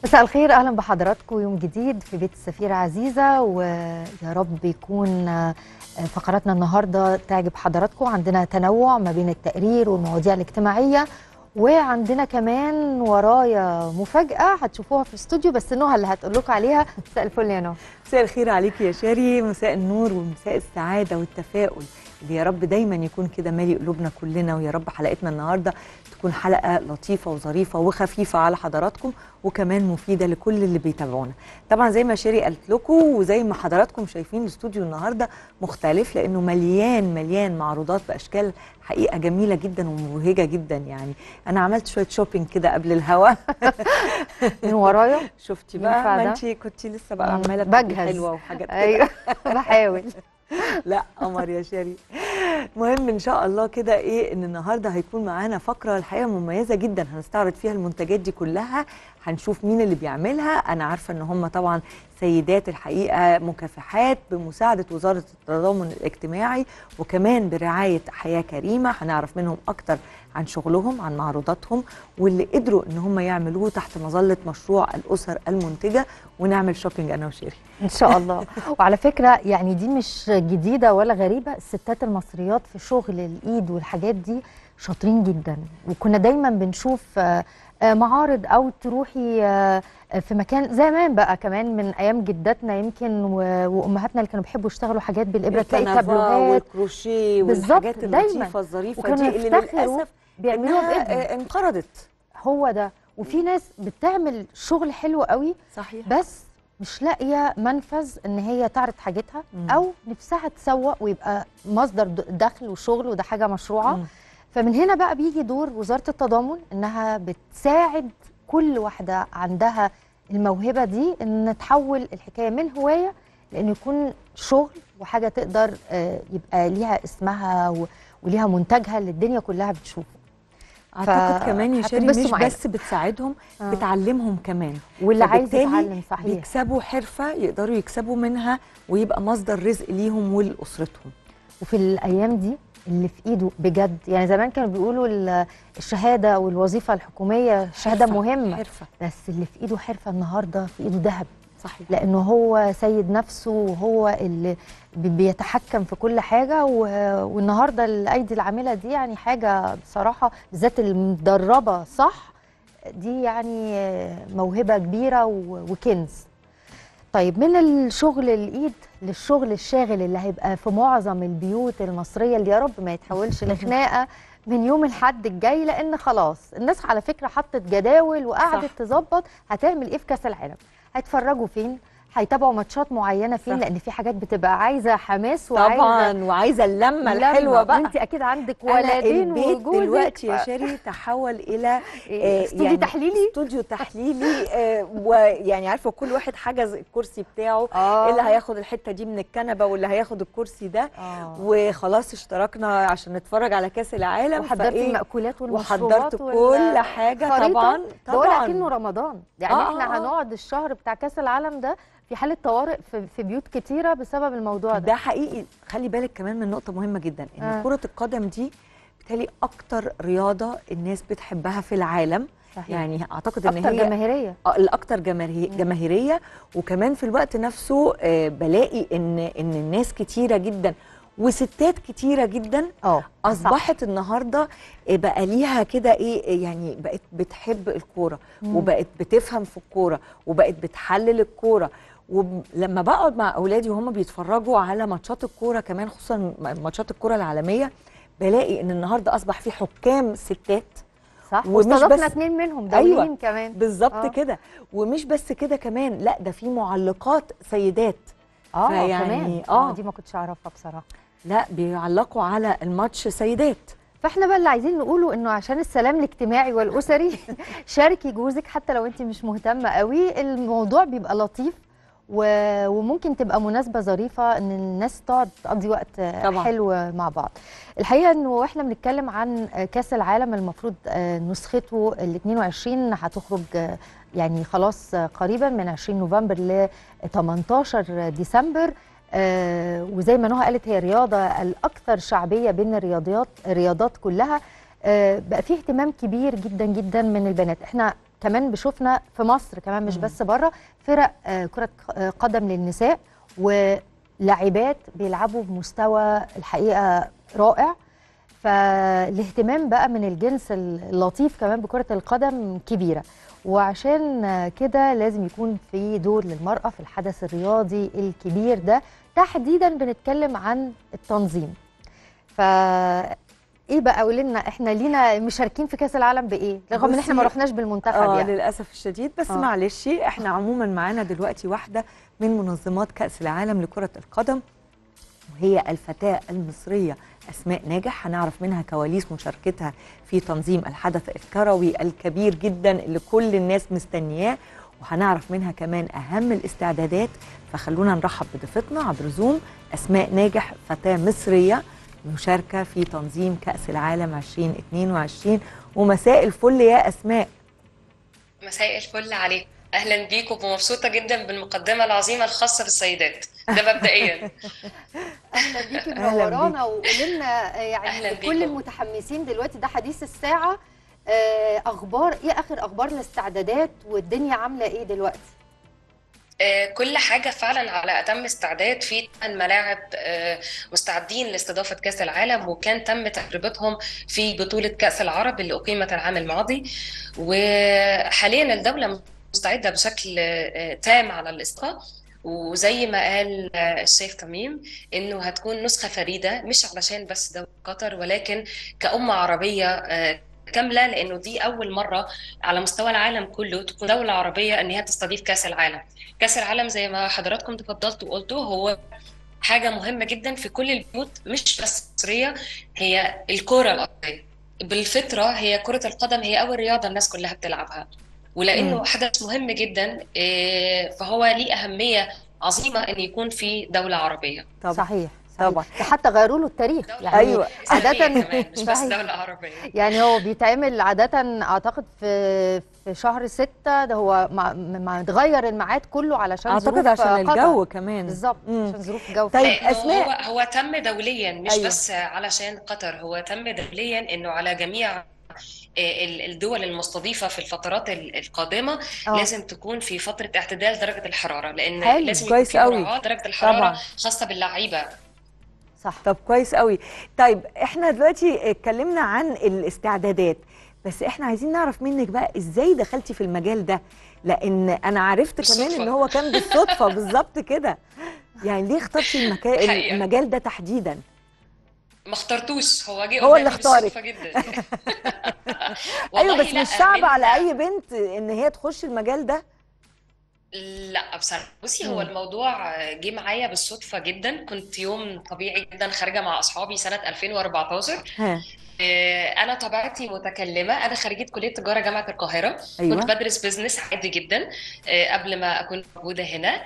مساء الخير اهلا بحضراتكم يوم جديد في بيت السفيره عزيزه ويا رب يكون فقراتنا النهارده تعجب حضراتكم عندنا تنوع ما بين التقرير والمواضيع الاجتماعيه وعندنا كمان ورايا مفاجاه هتشوفوها في الاستوديو بس نهى اللي هتقول لكم عليها مساء الفل يا نهى مساء الخير عليك يا شاري مساء النور ومساء السعاده والتفاؤل اللي يا رب دايما يكون كده مالي قلوبنا كلنا ويا رب حلقتنا النهارده تكون حلقه لطيفه وظريفه وخفيفه على حضراتكم وكمان مفيده لكل اللي بيتابعونا طبعا زي ما شيري قالت لكم وزي ما حضراتكم شايفين الاستوديو النهارده مختلف لانه مليان مليان معروضات باشكال حقيقه جميله جدا ومبهجه جدا يعني انا عملت شويه شوبينج كده قبل الهوا من ورايا شفتي بقى ينفع ما ده؟ انت كنت لسه بقى عماله بجهز. تبقي حلوه وحاجات كده ايوه بحاول لا قمر يا شيري مهم ان شاء الله كده ايه ان النهارده هيكون معانا فقره الحقيقه مميزه جدا هنستعرض فيها المنتجات دي كلها هنشوف مين اللي بيعملها انا عارفه ان هم طبعا سيدات الحقيقه مكافحات بمساعده وزاره التضامن الاجتماعي وكمان برعايه حياه كريمه هنعرف منهم اكتر عن شغلهم عن معروضاتهم واللي قدروا ان هم يعملوه تحت مظله مشروع الاسر المنتجه ونعمل شوبينج انا وشيري ان شاء الله وعلى فكره يعني دي مش جديده ولا غريبه الستات المصريات في شغل الايد والحاجات دي شاطرين جدا وكنا دايما بنشوف آه، آه، معارض او تروحي آه، في مكان زمان بقى كمان من ايام جداتنا يمكن و- وامهاتنا اللي كانوا بيحبوا يشتغلوا حاجات بالابره تلاقي الكنفة تابلوهات والكروشيه بالظبط، والحاجات دايماً. اللطيفه الظريفه وكانوا دي اللي يفتخروا للاسف بيعملوها إنها، بايدهم آه، انقرضت هو ده وفي ناس بتعمل شغل حلو قوي صحيح بس مش لاقيه منفذ ان هي تعرض حاجتها مم. او نفسها تسوق ويبقى مصدر د- دخل وشغل وده حاجه مشروعه مم. فمن هنا بقى بيجي دور وزاره التضامن انها بتساعد كل واحده عندها الموهبه دي ان تحول الحكايه من هوايه لانه يكون شغل وحاجه تقدر آه، يبقى ليها اسمها و- وليها منتجها اللي الدنيا كلها بتشوفه اعتقد ف- كمان يا شيري هتنبسطوا مش معانا. بس بتساعدهم آه. بتعلمهم كمان واللي عايز فبالتالي يتعلم صحيح بيكسبوا حرفه يقدروا يكسبوا منها ويبقى مصدر رزق ليهم ولاسرتهم وفي الايام دي اللي في ايده بجد يعني زمان كانوا بيقولوا ال- الشهاده والوظيفه الحكوميه شهاده حرفة، مهمه حرفه بس اللي في ايده حرفه النهارده في ايده ذهب صحيح لانه هو سيد نفسه وهو اللي بي- بيتحكم في كل حاجه و- والنهارده الايدي العامله دي يعني حاجه بصراحه بالذات المدربه صح دي يعني موهبه كبيره و- وكنز طيب من الشغل الايد للشغل الشاغل اللي هيبقى في معظم البيوت المصريه اللي يا رب ما يتحولش لخناقه من يوم الحد الجاي لان خلاص الناس على فكره حطت جداول وقعدت صح. تظبط هتعمل ايه في كاس العالم هيتفرجوا فين هيتابعوا ماتشات معينه فين صح. لان في حاجات بتبقى عايزه حماس وعايزه طبعا وعايزه اللمه الحلوه بقى انت اكيد عندك أنا ولدين البيت وجوزك دلوقتي يا ف- شيري تحول الى إيه، آه، استوديو يعني تحليلي استوديو تحليلي آه، ويعني عارفه كل واحد حجز الكرسي بتاعه اه اللي هياخد الحته دي من الكنبه واللي هياخد الكرسي ده آه. وخلاص اشتركنا عشان نتفرج على كاس العالم وحضرتي فإيه؟ المأكولات والمشروبات وحضرت وال- كل حاجه خريطة طبعا بقول طبعا اكنه رمضان يعني آه، احنا آه، آه. هنقعد الشهر بتاع كاس العالم ده في حاله طوارئ في, في بيوت كتيره بسبب الموضوع ده ده حقيقي خلي بالك كمان من نقطه مهمه جدا ان آه. كره القدم دي بالتالي اكتر رياضه الناس بتحبها في العالم صحيح. يعني اعتقد ان اكتر هي جماهيريه آه، الاكثر جماهيري- جماهيريه وكمان في الوقت نفسه آه، بلاقي ان ان الناس كتيره جدا وستات كتيره جدا اه اصبحت النهارده آه، بقى ليها كده ايه يعني بقت بتحب الكوره مم. وبقت بتفهم في الكوره وبقت بتحلل الكوره ولما بقعد مع اولادي وهم بيتفرجوا على ماتشات الكوره كمان خصوصا ماتشات الكوره العالميه بلاقي ان النهارده اصبح في حكام ستات صح ومش واستضفنا بس- اتنين منهم أيوة. دوليين كمان بالظبط آه. كده ومش بس كده كمان لا ده في معلقات سيدات اه فيعني- كمان آه. اه دي ما كنتش اعرفها بصراحه لا بيعلقوا على الماتش سيدات فاحنا بقى اللي عايزين نقوله انه عشان السلام الاجتماعي والاسري شاركي جوزك حتى لو انت مش مهتمه قوي الموضوع بيبقى لطيف و... وممكن تبقى مناسبه ظريفه ان الناس تقعد تقضي وقت طبعاً. حلو مع بعض الحقيقه انه واحنا بنتكلم عن كاس العالم المفروض نسخته ال 22 هتخرج يعني خلاص قريبا من 20 نوفمبر ل 18 ديسمبر آه وزي ما نهى قالت هي الرياضه الاكثر شعبيه بين الرياضيات الرياضات كلها آه بقى فيه اهتمام كبير جدا جدا من البنات احنا كمان بشوفنا في مصر كمان مش مم. بس بره فرق آه، كره آه، قدم للنساء ولاعبات بيلعبوا بمستوى الحقيقه رائع فالاهتمام بقى من الجنس اللطيف كمان بكره القدم كبيره وعشان كده لازم يكون في دور للمرأة في الحدث الرياضي الكبير ده تحديدا بنتكلم عن التنظيم ف ايه بقى قولي لنا احنا لينا مشاركين في كاس العالم بايه رغم ان احنا ما بصي، رحناش بالمنتخب اه يعني للاسف الشديد بس آه. معلش احنا عموما معانا دلوقتي واحده من منظمات كاس العالم لكره القدم وهي الفتاه المصريه اسماء ناجح هنعرف منها كواليس مشاركتها في تنظيم الحدث الكروي الكبير جدا اللي كل الناس مستنياه وهنعرف منها كمان اهم الاستعدادات فخلونا نرحب بضيفتنا عبر زوم اسماء ناجح فتاه مصريه مشاركه في تنظيم كاس العالم 2022 ومساء الفل يا اسماء مساء الفل عليكم اهلا بيكم ومبسوطه جدا بالمقدمه العظيمه الخاصه بالسيدات ده مبدئيا اهلا بيكي أهلاً منورانا وقولي لنا أهلاً يعني بيكم. كل المتحمسين دلوقتي ده حديث الساعه آه، اخبار ايه اخر اخبار الاستعدادات والدنيا عامله ايه دلوقتي آه، كل حاجه فعلا على اتم استعداد في ثمان ملاعب آه، مستعدين لاستضافه كاس العالم وكان تم تجربتهم في بطوله كاس العرب اللي اقيمت العام الماضي وحاليا الدوله مستعده بشكل آه، تام على الاستضافه وزي ما قال آه، الشيخ تميم انه هتكون نسخه فريده مش علشان بس دوله قطر ولكن كأمة عربية آه، كاملة لأنه دي أول مرة على مستوى العالم كله تكون دولة عربية إن هي تستضيف كأس العالم كأس العالم زي ما حضراتكم تفضلتوا وقلتوا هو حاجة مهمة جدا في كل البيوت مش بس مصرية هي الكرة الأرضية بالفطرة هي كرة القدم هي أول رياضة الناس كلها بتلعبها ولأنه مم. حدث مهم جدا إيه، فهو ليه أهمية عظيمة إن يكون في دولة عربية طبعا صحيح صحيح طبعا. ده حتى غيروا له التاريخ دولة يعني أيوة. إسلامية عادة كمان مش بس صحيح. دولة عربية يعني هو بيتعمل عادة أعتقد في في شهر ستة ده هو مع- مع- اتغير الميعاد كله علشان اعتقد ظروف عشان قطر. الجو كمان بالظبط مم. عشان ظروف الجو طيب، لأنه أسماء. هو هو تم دوليا مش أيوة. بس علشان قطر هو تم دوليا انه على جميع ال- الدول المستضيفة في الفترات ال- القادمة آه. لازم تكون في فترة اعتدال درجة الحرارة لأن حلو. لازم يكون كويس في قوي. مراعاة درجة الحرارة طبعا. خاصة باللعيبة صح طب كويس قوي طيب احنا دلوقتي اتكلمنا عن الاستعدادات بس احنا عايزين نعرف منك بقى ازاي دخلتي في المجال ده لان انا عرفت كمان بالصدفة. ان هو كان بالصدفه بالظبط كده يعني ليه اخترتي المكان الحقيقة. المجال ده تحديدا ما اخترتوش هو جه هو اللي قدامي اختارك. بالصدفة جدا ايوه والله بس لا، مش صعب من- على اي بنت ان هي تخش المجال ده لا بصراحة بصي هو مم. الموضوع جه معايا بالصدفة جدا كنت يوم طبيعي جدا خارجة مع أصحابي سنة 2014 ها آه، أنا طبيعتي متكلمة أنا خريجة كلية تجارة جامعة القاهرة ايوه كنت بدرس بيزنس عادي جدا آه، قبل ما أكون موجودة هنا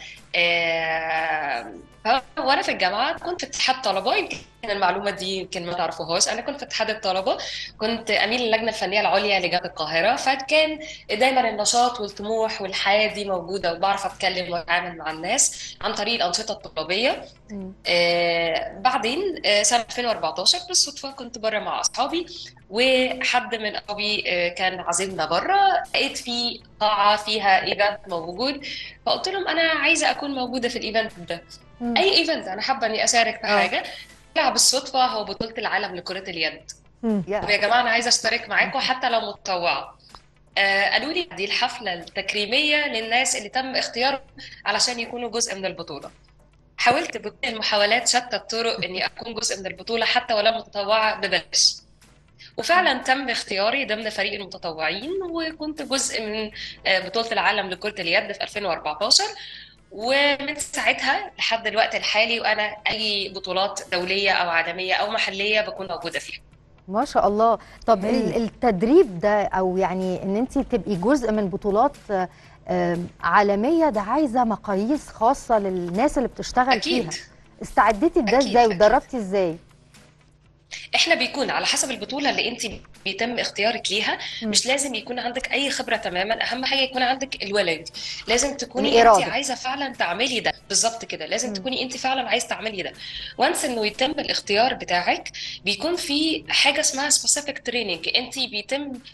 آه، ف- وأنا في الجامعة كنت في اتحاد طلبة يمكن المعلومة دي يمكن ما تعرفوهاش أنا كنت في اتحاد الطلبة كنت أمين اللجنة الفنية العليا لجامعة القاهرة فكان دايما النشاط والطموح والحياة دي موجودة وبعرف أتكلم وأتعامل مع الناس عن طريق الأنشطة الطلابية مم. آه بعدين آه سنة 2014 بالصدفة كنت بره مع أصحابي وحد من أصحابي آه كان عازمنا بره لقيت في قاعة فيها إيفنت موجود فقلت لهم أنا عايزة أكون موجودة في الإيفنت ده مم. أي إيفنت أنا حابة إني أشارك في آه. حاجة طلع بالصدفة هو بطولة العالم لكرة اليد مم. يا ويا جماعة أنا عايزة أشترك معاكم حتى لو متطوعة آه قالوا لي دي الحفلة التكريمية للناس اللي تم اختيارهم علشان يكونوا جزء من البطولة حاولت بكل المحاولات شتى الطرق اني اكون جزء من البطوله حتى ولو متطوعه ببلاش وفعلا تم اختياري ضمن فريق المتطوعين وكنت جزء من آه، بطوله العالم لكره اليد في 2014 ومن ساعتها لحد الوقت الحالي وانا اي بطولات دوليه او عالميه او محليه بكون موجوده فيها ما شاء الله طب هايل. ال- التدريب ده او يعني ان انت تبقي جزء من بطولات آه، آم، عالميه ده عايزه مقاييس خاصه للناس اللي بتشتغل اكيد فيها استعدتي لده أكيد، ازاي أكيد. واتدربتي ازاي احنا بيكون على حسب البطوله اللي انت بيتم اختيارك ليها مم. مش لازم يكون عندك اي خبره تماما اهم حاجه يكون عندك الولد لازم تكوني انت الإرادة. عايزه فعلا تعملي ده بالظبط كده لازم مم. تكوني انت فعلا عايزه تعملي ده وانس انه يتم الاختيار بتاعك بيكون في حاجه اسمها سبيسيفيك تريننج انت بيتم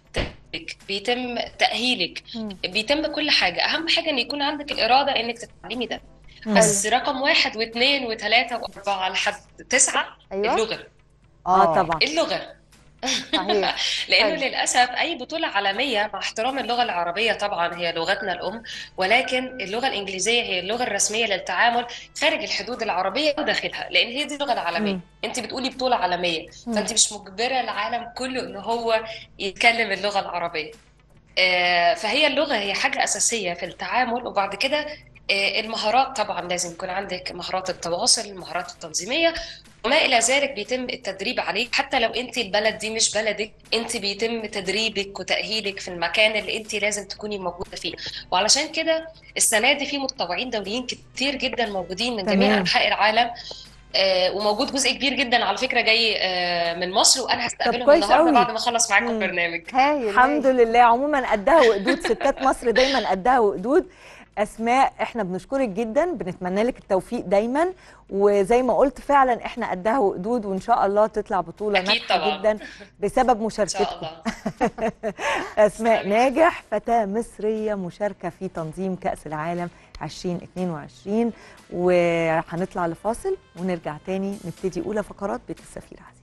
تدريبك بيتم تاهيلك مم. بيتم كل حاجه اهم حاجه ان يكون عندك الاراده انك تتعلمي ده مم. بس رقم واحد واثنين وثلاثه واربعه لحد تسعه ايوه اللغه اه طبعا اللغه صحيح لانه حلو. للاسف اي بطوله عالميه مع احترام اللغه العربيه طبعا هي لغتنا الام ولكن اللغه الانجليزيه هي اللغه الرسميه للتعامل خارج الحدود العربيه وداخلها لان هي دي اللغه العالميه مم. انت بتقولي بطوله عالميه مم. فانت مش مجبره العالم كله ان هو يتكلم اللغه العربيه آه، فهي اللغه هي حاجه اساسيه في التعامل وبعد كده آه، المهارات طبعا لازم يكون عندك مهارات التواصل المهارات التنظيميه وما الى ذلك بيتم التدريب عليه حتى لو انت البلد دي مش بلدك انت بيتم تدريبك وتاهيلك في المكان اللي انت لازم تكوني موجوده فيه وعلشان كده السنه دي في متطوعين دوليين كتير جدا موجودين من جميع تمام. انحاء العالم آه، وموجود جزء كبير جدا على فكره جاي آه، من مصر وانا هستقبلهم كويس النهارده قوي. بعد ما اخلص معاكم مم. البرنامج هايل الحمد هايل. لله عموما قدها وقدود ستات مصر دايما قدها وقدود اسماء احنا بنشكرك جدا بنتمنى لك التوفيق دايما وزي ما قلت فعلا احنا قدها وقدود وان شاء الله تطلع بطوله أكيد ناجحه طبعاً. جدا بسبب ان شاء مشاركتكم الله اسماء ناجح فتاه مصريه مشاركه في تنظيم كاس العالم 2022 وهنطلع لفاصل ونرجع تاني نبتدي اولى فقرات بيت السفير عزيز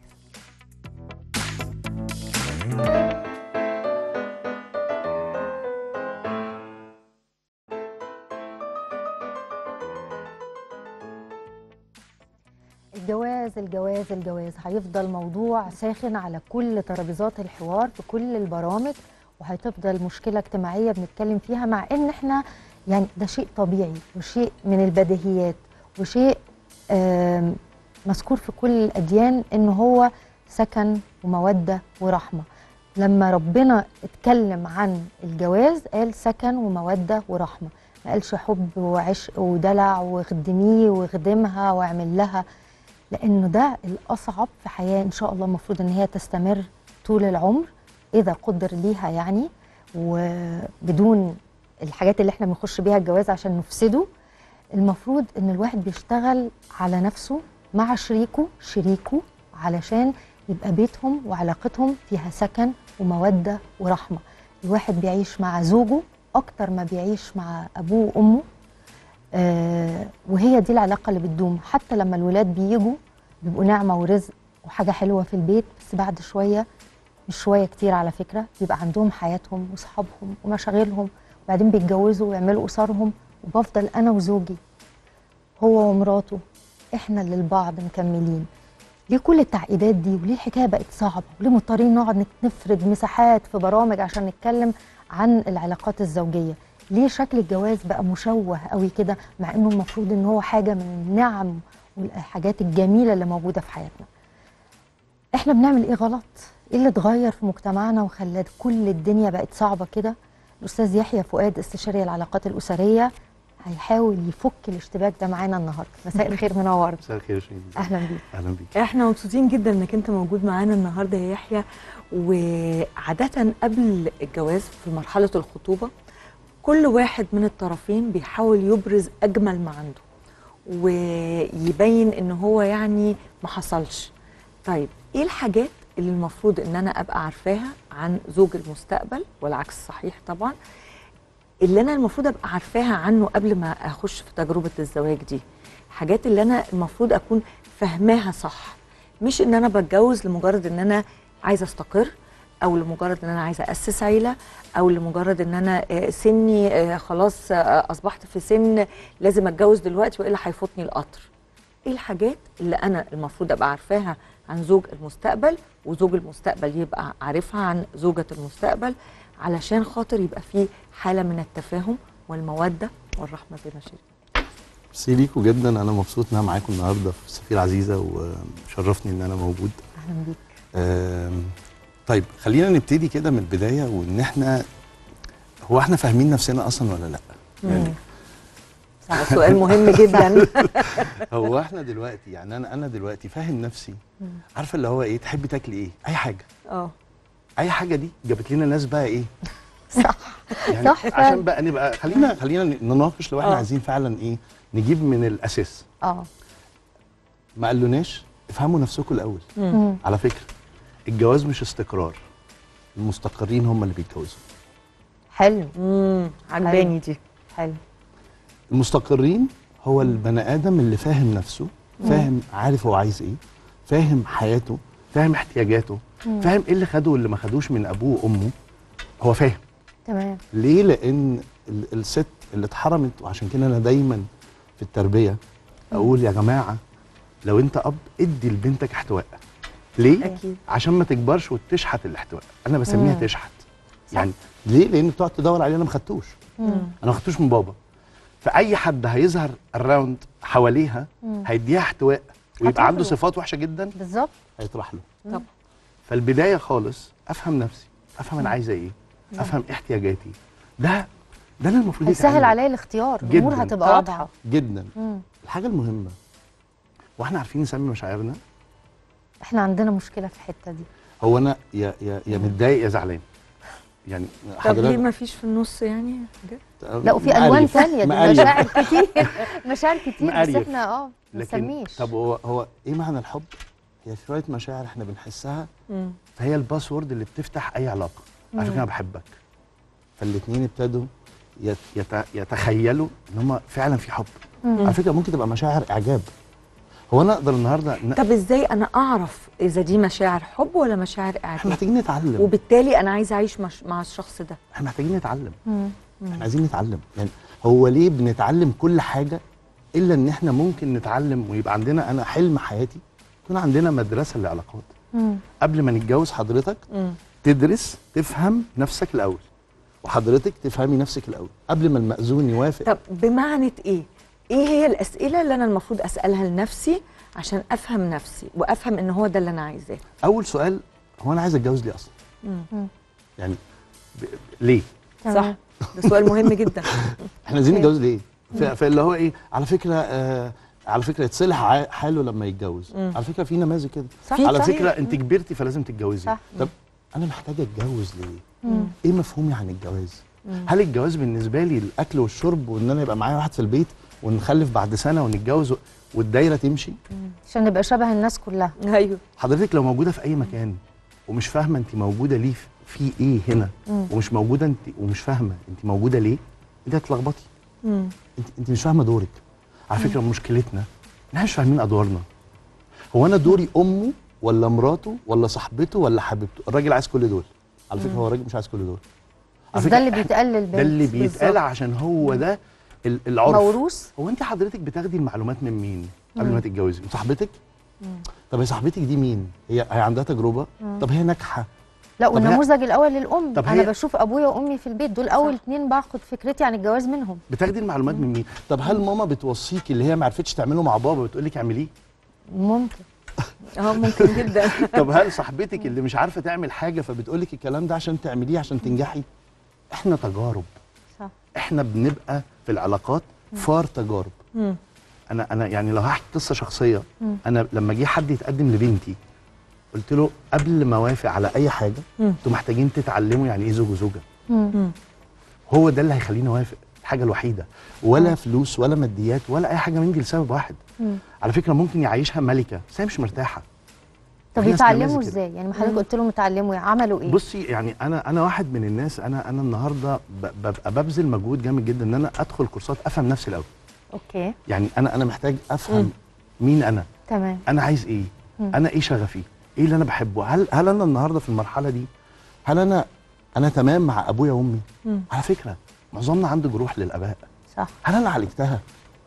الجواز الجواز الجواز هيفضل موضوع ساخن على كل ترابيزات الحوار في كل البرامج وهتفضل مشكلة اجتماعية بنتكلم فيها مع ان احنا يعني ده شيء طبيعي وشيء من البديهيات وشيء آم، مذكور في كل الأديان ان هو سكن ومودة ورحمة لما ربنا اتكلم عن الجواز قال سكن ومودة ورحمة ما قالش حب وعشق ودلع وخدميه وخدمها واعمل لها لانه ده الاصعب في حياه ان شاء الله المفروض ان هي تستمر طول العمر اذا قدر ليها يعني وبدون الحاجات اللي احنا بنخش بيها الجواز عشان نفسده المفروض ان الواحد بيشتغل على نفسه مع شريكه شريكه علشان يبقى بيتهم وعلاقتهم فيها سكن وموده ورحمه الواحد بيعيش مع زوجه اكتر ما بيعيش مع ابوه وامه آه وهي دي العلاقه اللي بتدوم حتى لما الولاد بيجوا بيبقوا نعمه ورزق وحاجه حلوه في البيت بس بعد شويه مش شويه كتير على فكره بيبقى عندهم حياتهم واصحابهم ومشاغلهم وبعدين بيتجوزوا ويعملوا اسرهم وبفضل انا وزوجي هو ومراته احنا اللي لبعض مكملين ليه كل التعقيدات دي وليه الحكايه بقت صعبه وليه مضطرين نقعد نفرد مساحات في برامج عشان نتكلم عن العلاقات الزوجيه ليه شكل الجواز بقى مشوه قوي كده مع انه المفروض ان هو حاجه من النعم والحاجات الجميله اللي موجوده في حياتنا احنا بنعمل ايه غلط ايه اللي اتغير في مجتمعنا وخلى كل الدنيا بقت صعبه كده الاستاذ يحيى فؤاد استشاري العلاقات الاسريه هيحاول يفك الاشتباك ده معانا النهارده مساء الخير منورنا مساء الخير يا شيرين اهلا بيك اهلا بيك احنا مبسوطين جدا انك انت موجود معانا النهارده يا يحيى وعادة قبل الجواز في مرحلة الخطوبة كل واحد من الطرفين بيحاول يبرز أجمل ما عنده ويبين إن هو يعني ما حصلش طيب إيه الحاجات اللي المفروض إن أنا أبقى عارفاها عن زوج المستقبل والعكس صحيح طبعا اللي أنا المفروض أبقى عارفاها عنه قبل ما أخش في تجربة الزواج دي حاجات اللي أنا المفروض أكون فاهماها صح مش ان انا بتجوز لمجرد ان انا عايزه استقر او لمجرد ان انا عايزه اسس عيله او لمجرد ان انا آه، سني آه، خلاص آه، اصبحت في سن لازم اتجوز دلوقتي والا هيفوتني القطر ايه الحاجات اللي انا المفروض ابقى عارفاها عن زوج المستقبل وزوج المستقبل يبقى عارفها عن زوجة المستقبل علشان خاطر يبقى في حالة من التفاهم والمودة والرحمة زي ما شيرين ميرسي ليكوا جدا انا مبسوط ان انا معاكم النهارده في سفير عزيزه وشرفني ان انا موجود اهلا بيك آم، طيب خلينا نبتدي كده من البدايه وان احنا هو احنا فاهمين نفسنا اصلا ولا لا يعني صح، سؤال مهم جدا هو احنا دلوقتي يعني انا انا دلوقتي فاهم نفسي عارفه اللي هو ايه تحبي تاكلي ايه اي حاجه اه اي حاجه دي جابت لنا ناس بقى ايه صح يعني صح فعلا. عشان بقى نبقى خلينا خلينا نناقش لو احنا آه. عايزين فعلا ايه نجيب من الاساس اه ما قالوناش افهموا نفسكم الاول مم. على فكره الجواز مش استقرار المستقرين هم اللي بيتجوزوا حلو امم عجباني دي حلو المستقرين هو البني ادم اللي فاهم نفسه فاهم عارف هو عايز ايه فاهم حياته فاهم احتياجاته فاهم ايه اللي خده واللي ما خدوش من ابوه وامه هو فاهم تمام ليه لان ال- الست اللي اتحرمت وعشان كده انا دايما في التربيه اقول يا جماعه لو انت اب ادي لبنتك احتواء ليه اكيد عشان ما تكبرش وتشحت الاحتواء انا بسميها مم. تشحت يعني ليه لان بتقعد تدور عليه انا ما خدتوش مم. انا ما خدتوش من بابا فاي حد هيظهر الراوند حواليها مم. هيديها احتواء ويبقى هتروح عنده له. صفات وحشه جدا بالظبط هيطرح له طب فالبدايه خالص افهم نفسي افهم انا عايزه ايه افهم احتياجاتي ده ده اللي المفروض هيسهل يتعمل. عليا الاختيار الامور جداً. هتبقى طبعاً. واضحه جدا مم. الحاجه المهمه واحنا عارفين نسمي مشاعرنا احنا عندنا مشكله في الحته دي هو انا يا يا يا متضايق يا زعلان يعني طب ليه ما فيش في النص يعني حاجات؟ لا وفي الوان مقريف. ثانيه دي مقريف. مشاعر كتير مشاعر كتير بس مقريف. احنا اه ما لكن نسميش طب هو هو ايه معنى الحب؟ هي شويه مشاعر احنا بنحسها مم. فهي الباسورد اللي بتفتح اي علاقه على فكره انا بحبك فالاثنين ابتدوا يت يت يتخيلوا ان هم فعلا في حب مم. على فكره ممكن تبقى مشاعر اعجاب هو انا اقدر النهارده ن- طب ازاي انا اعرف اذا دي مشاعر حب ولا مشاعر احنا اعجاب محتاجين نتعلم وبالتالي انا عايزه اعيش مش مع الشخص ده احنا محتاجين نتعلم مم. احنا عايزين نتعلم يعني هو ليه بنتعلم كل حاجه الا ان احنا ممكن نتعلم ويبقى عندنا انا حلم حياتي يكون عندنا مدرسه للعلاقات مم. قبل ما نتجوز حضرتك مم. تدرس تفهم نفسك الاول وحضرتك تفهمي نفسك الاول قبل ما المأذون يوافق طب بمعنى ايه ايه هي الاسئله اللي انا المفروض اسالها لنفسي عشان افهم نفسي وافهم ان هو ده اللي انا عايزاه اول سؤال هو انا عايز اتجوز ليه اصلا مم. يعني ب... ليه صح تمام. ده سؤال مهم جدا احنا عايزين أوكي. نتجوز ليه ف... فاللي هو ايه على فكره آه على فكره يتصلح ع- حاله لما يتجوز مم. على فكره في نماذج كده صح على صح. فكره انت كبرتي فلازم تتجوزي صح. طب انا محتاجه اتجوز ليه مم. ايه مفهومي عن الجواز مم. هل الجواز بالنسبه لي الاكل والشرب وان انا يبقى معايا واحد في البيت ونخلف بعد سنه ونتجوز و- والدايره تمشي عشان نبقى شبه الناس كلها ايوه حضرتك لو موجوده في اي مكان ومش فاهمه انت موجوده ليه في ايه هنا مم. ومش موجوده انت ومش فاهمه انت موجوده ليه انت هتلخبطي مم. انت انت مش فاهمه دورك على فكره مشكلتنا ان احنا مش فاهمين ادوارنا هو انا دوري امه ولا مراته ولا صاحبته ولا حبيبته الراجل عايز كل دول على فكره هو الراجل مش عايز كل دول على بس فكرة ده اللي إحنا- بيتقال للبنت ده اللي بيتقال بالظبط. عشان هو ده ال- العرف موروث هو انت حضرتك بتاخدي المعلومات من مين قبل مم. ما تتجوزي من صاحبتك مم. طب هي صاحبتك دي مين هي هي عندها تجربه مم. طب هي ناجحه لا طب والنموذج الاول للام طب انا هي- بشوف ابويا وامي في البيت دول اول اتنين باخد فكرتي عن الجواز منهم بتاخدي المعلومات من مين طب هل ماما بتوصيكي اللي هي ما عرفتش تعمله مع بابا بتقول لك اعمليه ممكن اه ممكن جدا طب هل صاحبتك اللي مش عارفه تعمل حاجه فبتقول لك الكلام ده عشان تعمليه عشان تنجحي احنا تجارب صح احنا بنبقى في العلاقات فار تجارب مم. انا انا يعني لو هحكي قصه شخصيه مم. انا لما جه حد يتقدم لبنتي قلت له قبل ما اوافق على اي حاجه مم. انتوا محتاجين تتعلموا يعني ايه زوج وزوجه مم. مم. هو ده اللي هيخليني اوافق الحاجه الوحيده ولا فلوس ولا ماديات ولا اي حاجه من دي لسبب واحد مم. على فكره ممكن يعيشها ملكه بس هي مش مرتاحه طب في ناس يتعلموا نماذج كده. ازاي يعني ما حضرتك مم. قلت لهم يتعلموا إيه؟ عملوا ايه بصي يعني انا انا واحد من الناس انا انا النهارده ب- ببقى ببذل مجهود جامد جدا ان انا ادخل كورسات افهم نفسي الاول اوكي يعني انا انا محتاج افهم مم. مين انا تمام انا عايز ايه مم. انا ايه شغفي ايه اللي انا بحبه هل هل انا النهارده في المرحله دي هل انا انا تمام مع ابويا وامي مم. على فكره معظمنا عنده جروح للاباء صح هل انا عالجتها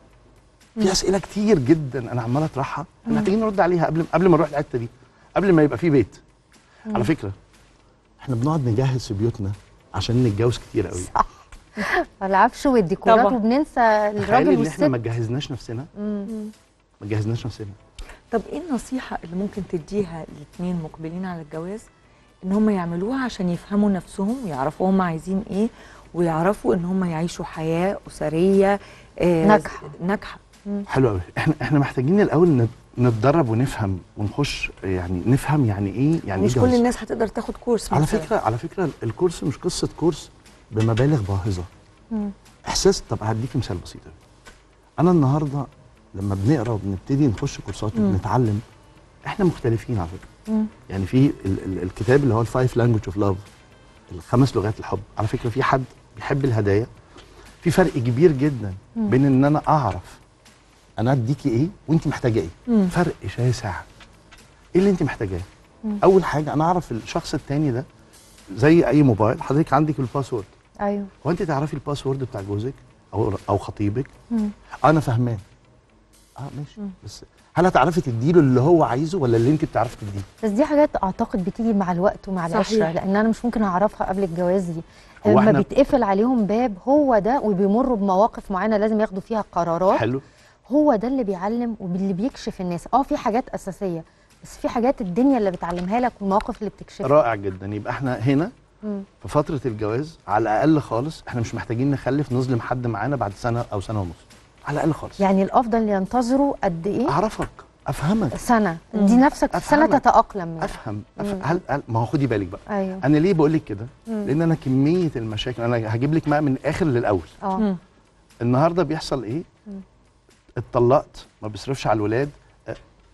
في اسئله كتير جدا انا عمال اطرحها احنا محتاجين نرد عليها قبل قبل ما نروح الحته دي قبل ما يبقى في بيت على فكره احنا بنقعد نجهز في بيوتنا عشان نتجوز كتير قوي صح العفش والديكورات طبعا. وبننسى تخيلي الراجل ان والست احنا ما جهزناش نفسنا مم. ما جهزناش نفسنا طب ايه النصيحه اللي ممكن تديها الاثنين مقبلين على الجواز ان هم يعملوها عشان يفهموا نفسهم ويعرفوا هم عايزين ايه ويعرفوا ان هم يعيشوا حياه اسريه آه، ناجحة. ناجحه حلو قوي احنا احنا محتاجين الاول نت- نتدرب ونفهم ونخش يعني نفهم يعني ايه يعني مش ايه كل جواز. الناس هتقدر تاخد كورس على مثلاً. فكره على فكره الكورس مش قصه كورس بمبالغ باهظه مم. احساس طب هديك مثال بسيط أوي. انا النهارده لما بنقرا وبنبتدي نخش كورسات مم. وبنتعلم احنا مختلفين على فكره مم. يعني في ال ال الكتاب اللي هو الفايف لانجوج اوف لاف الخمس لغات الحب على فكره في حد بيحب الهدايا في فرق كبير جدا بين ان انا اعرف انا اديكي ايه وانت محتاجه ايه مم. فرق شاسع ايه اللي انت محتاجاه اول حاجه انا اعرف الشخص التاني ده زي اي موبايل حضرتك عندك الباسورد ايوه هو انت تعرفي الباسورد بتاع جوزك او او خطيبك مم. انا فهمان اه ماشي بس هل هتعرفي تديله اللي هو عايزه ولا اللي انت بتعرفي تديه بس دي حاجات اعتقد بتيجي مع الوقت ومع صحيح. العشره لان انا مش ممكن اعرفها قبل الجواز دي هو لما إحنا- بيتقفل عليهم باب هو ده وبيمروا بمواقف معينه لازم ياخدوا فيها قرارات حلو هو ده اللي بيعلم واللي بيكشف الناس اه في حاجات اساسيه بس في حاجات الدنيا اللي بتعلمها لك والمواقف اللي بتكشفها رائع جدا يبقى احنا هنا مم. في فتره الجواز على الاقل خالص احنا مش محتاجين نخلف نظلم حد معانا بعد سنه او سنه ونص على الاقل خالص يعني الافضل ينتظروا قد ايه اعرفك افهمك سنه دي نفسك في سنه أفهمك. تتاقلم منها افهم, أفهم. هل, هل ما هو خدي بالك بقى ايوه انا ليه بقول لك كده مم. لان انا كميه المشاكل انا هجيب لك بقى من الاخر للاول اه مم. النهارده بيحصل ايه اتطلقت ما بيصرفش على الولاد أه،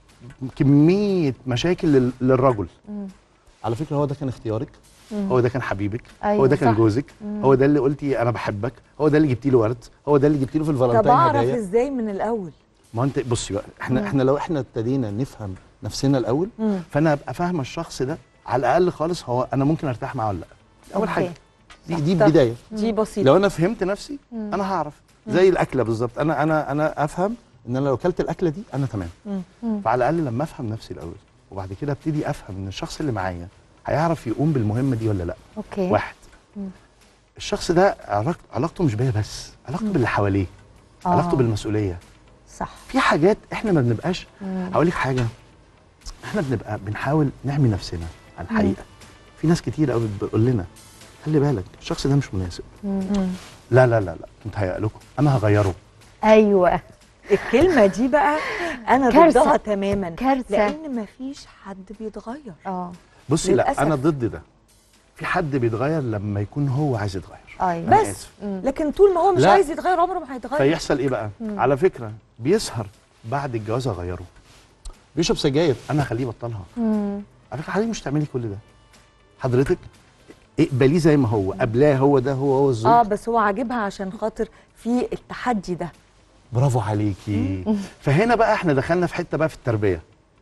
كميه مشاكل لل- للرجل مم. على فكره هو ده كان اختيارك مم. هو ده كان حبيبك أيوة، هو ده كان صح. جوزك مم. هو ده اللي قلتي انا بحبك هو ده اللي جبتي له ورد هو ده اللي جبتي له في طب الفالنتين اعرف هدايا ازاي من الاول ما انت بصي بقى احنا احنا لو احنا ابتدينا نفهم نفسنا الاول مم. فانا ابقى فاهمه الشخص ده على الاقل خالص هو انا ممكن ارتاح معاه ولا لا اول أوكي. حاجه دي دي طب البدايه دي بسيطه لو انا فهمت نفسي مم. انا هعرف زي الاكله بالظبط انا انا انا افهم ان انا لو اكلت الاكله دي انا تمام مم. مم. فعلى الاقل لما افهم نفسي الاول وبعد كده ابتدي افهم ان الشخص اللي معايا هيعرف يقوم بالمهمه دي ولا لا اوكي واحد مم. الشخص ده علاقت علاقته مش بيا بس علاقته باللي حواليه آه. علاقته بالمسؤوليه صح في حاجات احنا ما بنبقاش مم. هقول لك حاجه احنا بنبقى بنحاول نعمي نفسنا على الحقيقه في ناس كتير قوي بتقول لنا خلي بالك الشخص ده مش مناسب مم. لا لا لا لا كنت هيأ لكم انا هغيره ايوه الكلمه دي بقى انا كارثة. ضدها تماما كارثة. لان مفيش حد بيتغير اه بصي لا للأسف. انا ضد ده في حد بيتغير لما يكون هو عايز يتغير ايوه أنا بس آسف. مم. لكن طول ما هو مش لا. عايز يتغير عمره ما هيتغير فيحصل ايه بقى على فكره بيسهر بعد الجواز اغيره بيشرب سجاير انا هخليه يبطلها مم. على فكره حضرتك مش تعملي كل ده حضرتك اقبليه زي ما هو قبلاه هو ده هو هو الزوج اه بس هو عاجبها عشان خاطر في التحدي ده برافو عليكي فهنا بقى احنا دخلنا في حته بقى في التربيه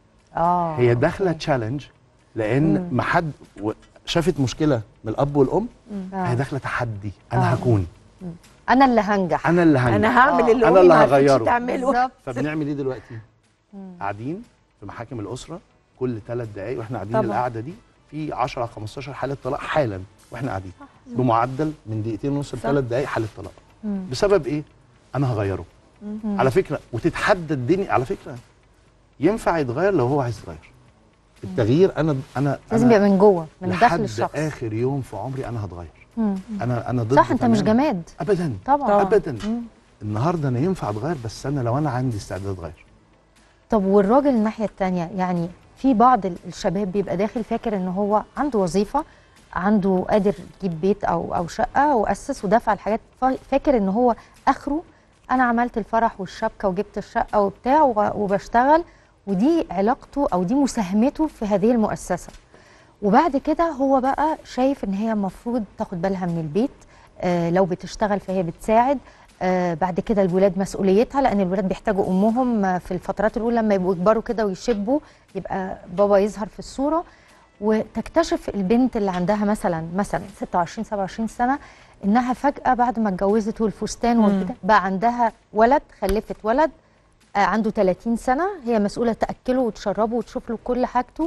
اه هي داخله تشالنج لان ما حد و- شافت مشكله من الاب والام آه. هي داخله تحدي انا آه. هكون انا اللي هنجح انا اللي هنجح انا هعمل آه. اللي أنا امي اللي ما عرفتش هغيره. تعمله بالظبط فبنعمل ايه دلوقتي قاعدين في محاكم الاسره كل ثلاث دقائق واحنا قاعدين طبعا. القعده دي في 10 15 حاله طلاق حالا واحنا قاعدين بمعدل من دقيقتين ونص لثلاث دقائق حاله طلاق مم. بسبب ايه انا هغيره على فكره وتتحدى الدنيا على فكره ينفع يتغير لو هو عايز يتغير التغيير انا انا لازم أنا يبقى من جوه من داخل لحد الشخص اخر يوم في عمري انا هتغير مم. انا انا ضد صح انت مش تماماً. جماد ابدا طبعا طبعاً. ابدا مم. النهارده انا ينفع اتغير بس انا لو انا عندي استعداد اتغير طب والراجل الناحيه الثانيه يعني في بعض ال- الشباب بيبقى داخل فاكر ان هو عنده وظيفه عنده قادر يجيب بيت او او شقه واسس ودفع الحاجات فا- فاكر ان هو اخره انا عملت الفرح والشبكه وجبت الشقه وبتاع و- وبشتغل ودي علاقته او دي مساهمته في هذه المؤسسه وبعد كده هو بقى شايف ان هي المفروض تاخد بالها من البيت آه لو بتشتغل فهي بتساعد آه بعد كده الولاد مسؤوليتها لان الولاد بيحتاجوا امهم آه، في الفترات الاولى لما يبقوا يكبروا كده ويشبوا يبقى بابا يظهر في الصوره وتكتشف البنت اللي عندها مثلا مثلا 26 27 سنه انها فجاه بعد ما اتجوزت والفستان والبتاع بقى عندها ولد خلفت ولد آه عنده 30 سنه هي مسؤوله تاكله وتشربه وتشوف له كل حاجته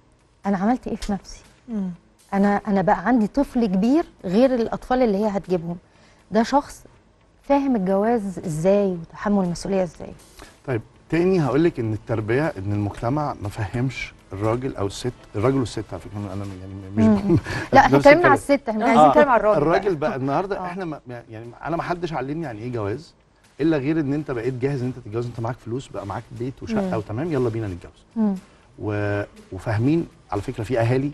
انا عملت ايه في نفسي مم. انا انا بقى عندي طفل كبير غير الاطفال اللي هي هتجيبهم ده شخص فاهم الجواز ازاي وتحمل المسؤوليه ازاي طيب تاني هقول لك ان التربيه ان المجتمع ما فهمش الراجل او الست الراجل والست على فكره انا يعني مش مم. لا احنا نفس اتكلمنا على الكلام. الست احنا مش عايزين نتكلم على الراجل الراجل بقى. بقى النهارده آه. احنا ما يعني انا ما حدش علمني يعني ايه جواز الا غير ان انت بقيت جاهز ان انت تتجوز انت معاك فلوس بقى معاك بيت وشقه مم. وتمام يلا بينا نتجوز مم. و... وفاهمين على فكره في اهالي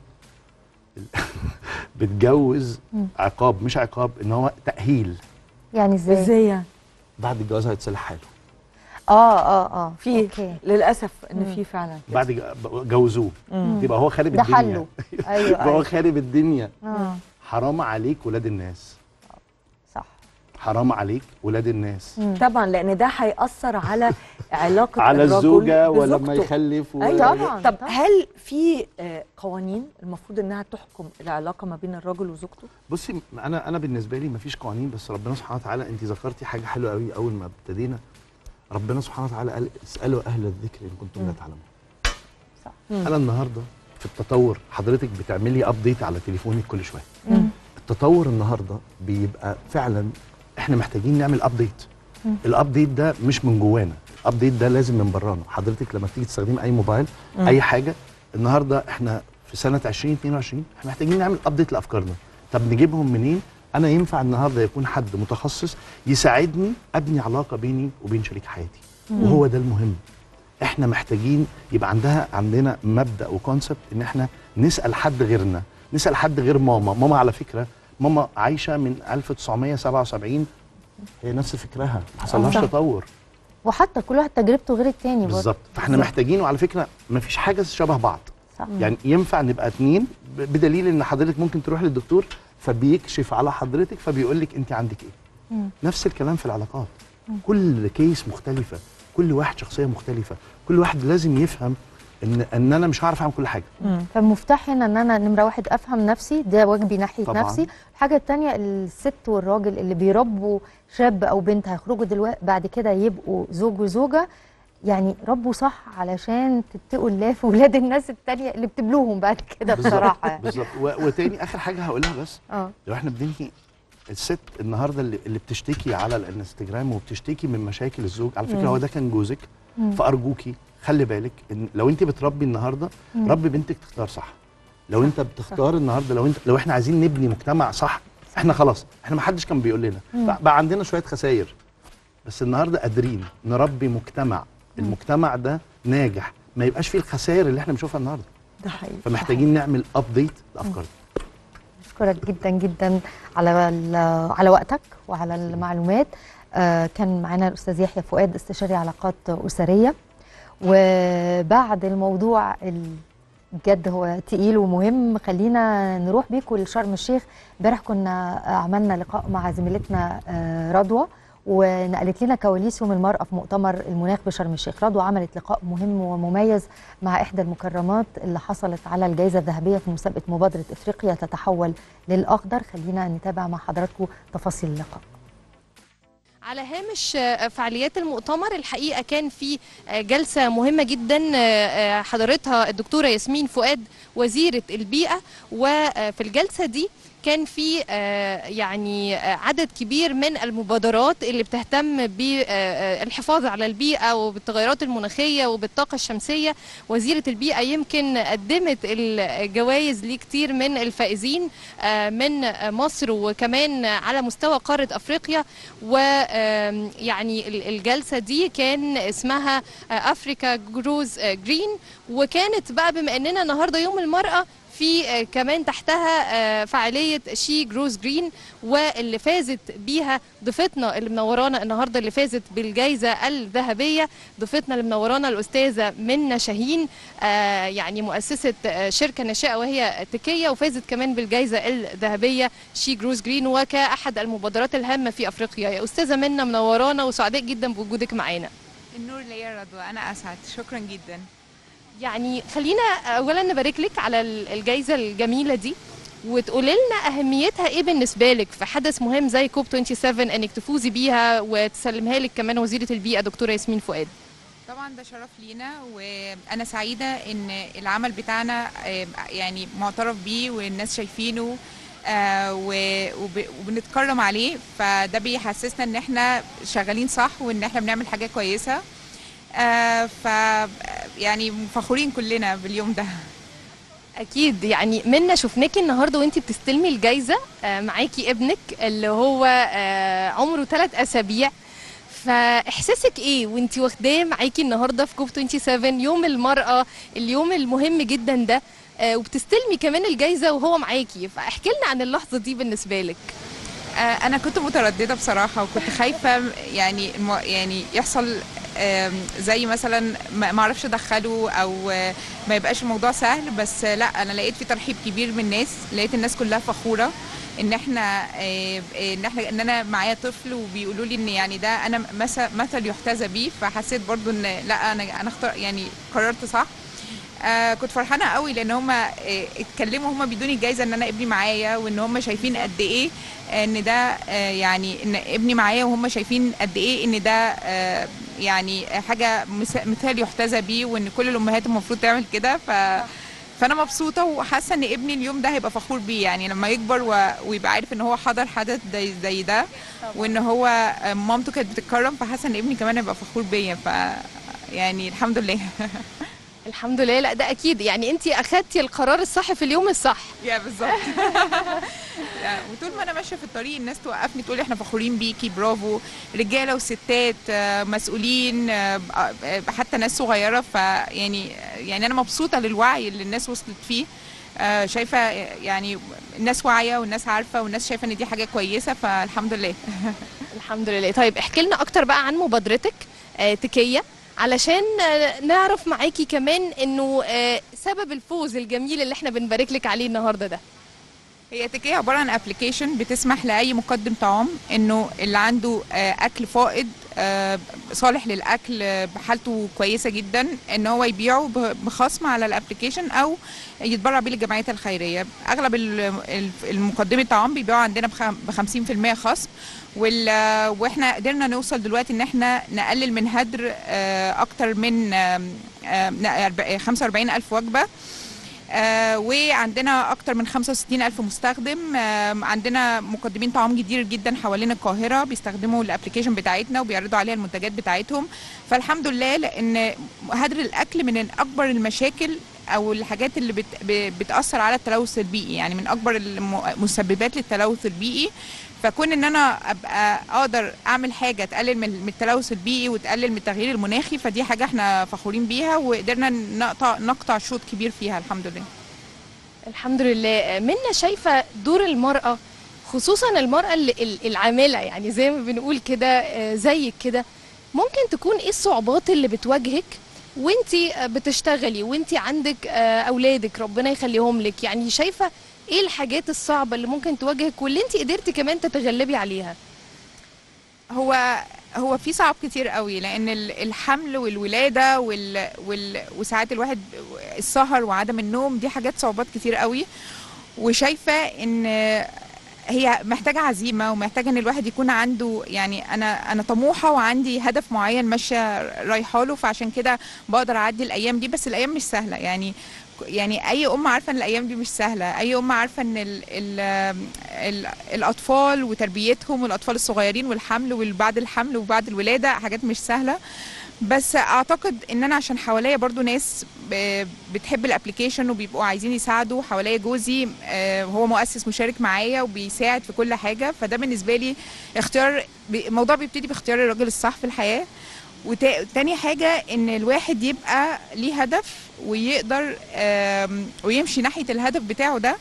بتجوز مم. عقاب مش عقاب ان هو تاهيل يعني ازاي ازاي يعني بعد الجواز هيتصلح حاله اه اه اه في اوكي للاسف ان في فعلا كده. بعد ج- جوزوه مم. يبقى هو خارب ده الدنيا حله ايوه يبقى هو ايوه خارب الدنيا اه حرام عليك ولاد الناس صح حرام عليك ولاد الناس طبعا لان ده هياثر على علاقه على الرجل الزوجه ولما بزوجته. يخلف و... أيوة. طبعاً، طب طبعاً. هل في آه، قوانين المفروض انها تحكم العلاقه ما بين الرجل وزوجته بصي انا انا بالنسبه لي مفيش قوانين بس ربنا سبحانه وتعالى انت ذكرتي حاجه حلوه قوي اول ما ابتدينا ربنا سبحانه وتعالى قال اسالوا اهل الذكر ان كنتم لا تعلمون صح. انا النهارده في التطور حضرتك بتعملي ابديت على تليفونك كل شويه مم. التطور النهارده بيبقى فعلا احنا محتاجين نعمل ابديت الابديت ده مش من جوانا الابديت ده لازم من برانا حضرتك لما تيجي تستخدمي اي موبايل مم. اي حاجه النهارده احنا في سنه 2022 احنا محتاجين نعمل ابديت لافكارنا طب نجيبهم منين انا ينفع النهارده يكون حد متخصص يساعدني ابني علاقه بيني وبين شريك حياتي وهو ده المهم احنا محتاجين يبقى عندها عندنا مبدا وكونسبت ان احنا نسال حد غيرنا نسال حد غير ماما ماما على فكره ماما عايشه من 1977 هي نفس فكرها ما حصلهاش صح. تطور وحتى كل واحد تجربته غير التاني برضه بالظبط فاحنا بالظبط. محتاجين وعلى فكره ما فيش حاجه شبه بعض صح يعني ينفع نبقى اتنين ب- بدليل ان حضرتك ممكن تروح للدكتور فبيكشف على حضرتك فبيقول لك انت عندك ايه مم. نفس الكلام في العلاقات كل كيس مختلفه كل واحد شخصيه مختلفه كل واحد لازم يفهم ان ان انا مش هعرف اعمل كل حاجه فالمفتاح هنا ان انا نمره واحد افهم نفسي ده واجبي ناحيه طبعاً. نفسي الحاجه الثانيه الست والراجل اللي بيربوا شاب او بنت هيخرجوا دلوقتي بعد كده يبقوا زوج وزوجه يعني ربوا صح علشان تتقوا الله في ولاد الناس التانية اللي بتبلوهم بعد كده بالظبط، بصراحه يعني. بالظبط و- وتاني اخر حاجه هقولها بس اه لو احنا بننهي الست النهارده اللي, اللي بتشتكي على الانستجرام وبتشتكي من مشاكل الزوج على فكره مم. هو ده كان جوزك مم. فارجوكي خلي بالك ان لو انت بتربي النهارده مم. ربي بنتك تختار صح لو انت بتختار النهارده لو انت لو احنا عايزين نبني مجتمع صح احنا خلاص احنا ما حدش كان بيقول لنا مم. بقى- بقى عندنا شويه خسائر بس النهارده قادرين نربي مجتمع المجتمع ده ناجح ما يبقاش فيه الخسائر اللي احنا بنشوفها النهارده ده حقيقي فمحتاجين نعمل ابديت لافكارنا بشكرك جدا جدا على ال- على وقتك وعلى المعلومات آه، كان معانا الاستاذ يحيى فؤاد استشاري علاقات اسريه وبعد الموضوع ال- بجد هو تقيل ومهم خلينا نروح بيكم لشرم الشيخ امبارح كنا عملنا لقاء مع زميلتنا آه، رضوى ونقلت لنا كواليس يوم المرأة في مؤتمر المناخ بشرم الشيخ رضوى عملت لقاء مهم ومميز مع إحدى المكرمات اللي حصلت على الجائزة الذهبية في مسابقة مبادرة إفريقيا تتحول للأخضر خلينا نتابع مع حضراتكم تفاصيل اللقاء على هامش آه، فعاليات المؤتمر الحقيقه كان في آه، جلسه مهمه جدا آه، آه، حضرتها الدكتوره ياسمين فؤاد وزيره البيئه وفي الجلسه دي كان في آه، يعني آه، عدد كبير من المبادرات اللي بتهتم بالحفاظ على البيئه وبالتغيرات المناخيه وبالطاقه الشمسيه وزيره البيئه يمكن قدمت الجوائز لكتير من الفائزين آه، من آه، مصر وكمان على مستوى قاره افريقيا ويعني الجلسه دي كان اسمها افريكا جروز جرين وكانت بقى بما اننا النهارده يوم المراه في آه، كمان تحتها آه، فعاليه شي جروز جرين واللي فازت بيها ضيفتنا اللي منورانا النهارده اللي فازت بالجائزه الذهبيه ضيفتنا اللي منورانا الاستاذه منى شاهين آه، يعني مؤسسه آه، شركه ناشئه وهي تكيه وفازت كمان بالجائزه الذهبيه شي جروز جرين وكاحد المبادرات الهامه في افريقيا يا استاذه منى منورانا وسعداء جدا بوجودك معانا النور ليا رضوى انا اسعد شكرا جدا يعني خلينا اولا نبارك لك على ال- الجائزه الجميله دي وتقولي لنا اهميتها ايه بالنسبه لك في حدث مهم زي كوب 27 انك تفوزي بيها وتسلمها لك كمان وزيره البيئه دكتوره ياسمين فؤاد طبعا ده شرف لينا وانا سعيده ان العمل بتاعنا آه، يعني معترف بيه والناس شايفينه آه، و- وب- وبنتكرم عليه فده بيحسسنا ان احنا شغالين صح وان احنا بنعمل حاجه كويسه آه، ف يعني فخورين كلنا باليوم ده اكيد يعني منا شفناكي النهارده وانت بتستلمي الجائزه آه، معاكي ابنك اللي هو آه، عمره ثلاث اسابيع فاحساسك ايه وانت واخداه معاكي النهارده في كوب 27 يوم المراه اليوم المهم جدا ده آه، وبتستلمي كمان الجائزه وهو معاكي فاحكي لنا عن اللحظه دي بالنسبه لك آه، انا كنت متردده بصراحه وكنت خايفه يعني الم- يعني يحصل آم، زي مثلا ما ما اعرفش ادخله او آه، ما يبقاش الموضوع سهل بس آه، لا انا لقيت في ترحيب كبير من الناس لقيت الناس كلها فخوره ان احنا آه، آه، ان احنا ان انا معايا طفل وبيقولوا لي ان يعني ده انا مثل مثل يحتذى بيه فحسيت برضو ان لا انا انا اختار يعني قررت صح آه كنت فرحانه قوي لان هم آه اتكلموا هم بيدوني الجايزه ان انا ابني معايا وان هم شايفين قد ايه ان ده آه يعني ان ابني معايا وهم شايفين قد ايه ان ده آه يعني حاجه مس- مثال يحتذى بيه وان كل الامهات المفروض تعمل كده ف فانا مبسوطه وحاسه ان ابني اليوم ده هيبقى فخور بيه يعني لما يكبر و... ويبقى عارف ان هو حضر حدث زي زي ده وان هو آه، مامته كانت بتتكرم فحاسه ان ابني كمان هيبقى فخور بيا ف يعني الحمد لله الحمد لله لا ده اكيد يعني انت اخدتي القرار الصح في اليوم الصح يا بالظبط لا، وطول ما انا ماشيه في الطريق الناس توقفني تقول لي احنا فخورين بيكي برافو رجاله وستات آه، مسؤولين آه، آه، حتى ناس صغيره فيعني يعني انا مبسوطه للوعي اللي الناس وصلت فيه آه، شايفه يعني الناس واعيه والناس عارفه والناس شايفه ان دي حاجه كويسه فالحمد لله الحمد لله طيب احكي لنا اكتر بقى عن مبادرتك آه تكيه علشان آه نعرف معاكي كمان انه آه سبب الفوز الجميل اللي احنا بنبارك لك عليه النهارده ده هي تكية عبارة عن ابلكيشن بتسمح لأي مقدم طعام إنه اللي عنده آه، أكل فائض آه، صالح للأكل آه، بحالته كويسة جدا إن هو يبيعه ب- بخصم على الابلكيشن أو يتبرع بيه للجمعيات الخيرية أغلب ال- ال- المقدمي الطعام بيبيعوا عندنا ب 50% خصم وال- آه، واحنا قدرنا نوصل دلوقتي ان احنا نقلل من هدر آه، اكتر من آم، آم، 45 الف وجبه آه، وعندنا اكتر من 65 الف مستخدم آم، عندنا مقدمين طعام كتير جدا حوالين القاهره بيستخدموا الابلكيشن بتاعتنا وبيعرضوا عليها المنتجات بتاعتهم فالحمد لله لان هدر الاكل من اكبر المشاكل او الحاجات اللي بت ب- بتاثر على التلوث البيئي يعني من اكبر المسببات للتلوث البيئي فكون ان انا ابقى اقدر اعمل حاجه تقلل من من التلوث البيئي وتقلل من التغيير المناخي فدي حاجه احنا فخورين بيها وقدرنا نقطع نقطع شوط كبير فيها الحمد لله الحمد لله آه، منا شايفه دور المراه خصوصا المراه ال- ال- العامله يعني زي ما بنقول كده آه، زيك كده ممكن تكون ايه الصعوبات اللي بتواجهك وانتي آه، بتشتغلي وانتي عندك آه، اولادك ربنا يخليهم لك يعني شايفه ايه الحاجات الصعبه اللي ممكن تواجهك واللي انتي قدرتي كمان تتغلبي عليها هو هو في صعب كتير قوي لان ال- الحمل والولاده وال وال وساعات الواحد السهر وعدم النوم دي حاجات صعوبات كتير قوي وشايفه ان هي محتاجه عزيمه ومحتاجه ان الواحد يكون عنده يعني انا انا طموحه وعندي هدف معين ماشيه رايحه له فعشان كده بقدر اعدي الايام دي بس الايام مش سهله يعني يعني اي ام عارفه ان الايام دي مش سهله اي ام عارفه ان ال ال ال الاطفال وتربيتهم والاطفال الصغيرين والحمل وبعد الحمل وبعد الولاده حاجات مش سهله بس اعتقد ان انا عشان حواليا برضو ناس ب- بتحب الابلكيشن وبيبقوا عايزين يساعدوا حواليا جوزي آه، هو مؤسس مشارك معايا وبيساعد في كل حاجه فده بالنسبه لي اختيار ب- الموضوع بيبتدي باختيار الراجل الصح في الحياه وتاني حاجة إن الواحد يبقى ليه هدف ويقدر آم، ويمشي ناحية الهدف بتاعه ده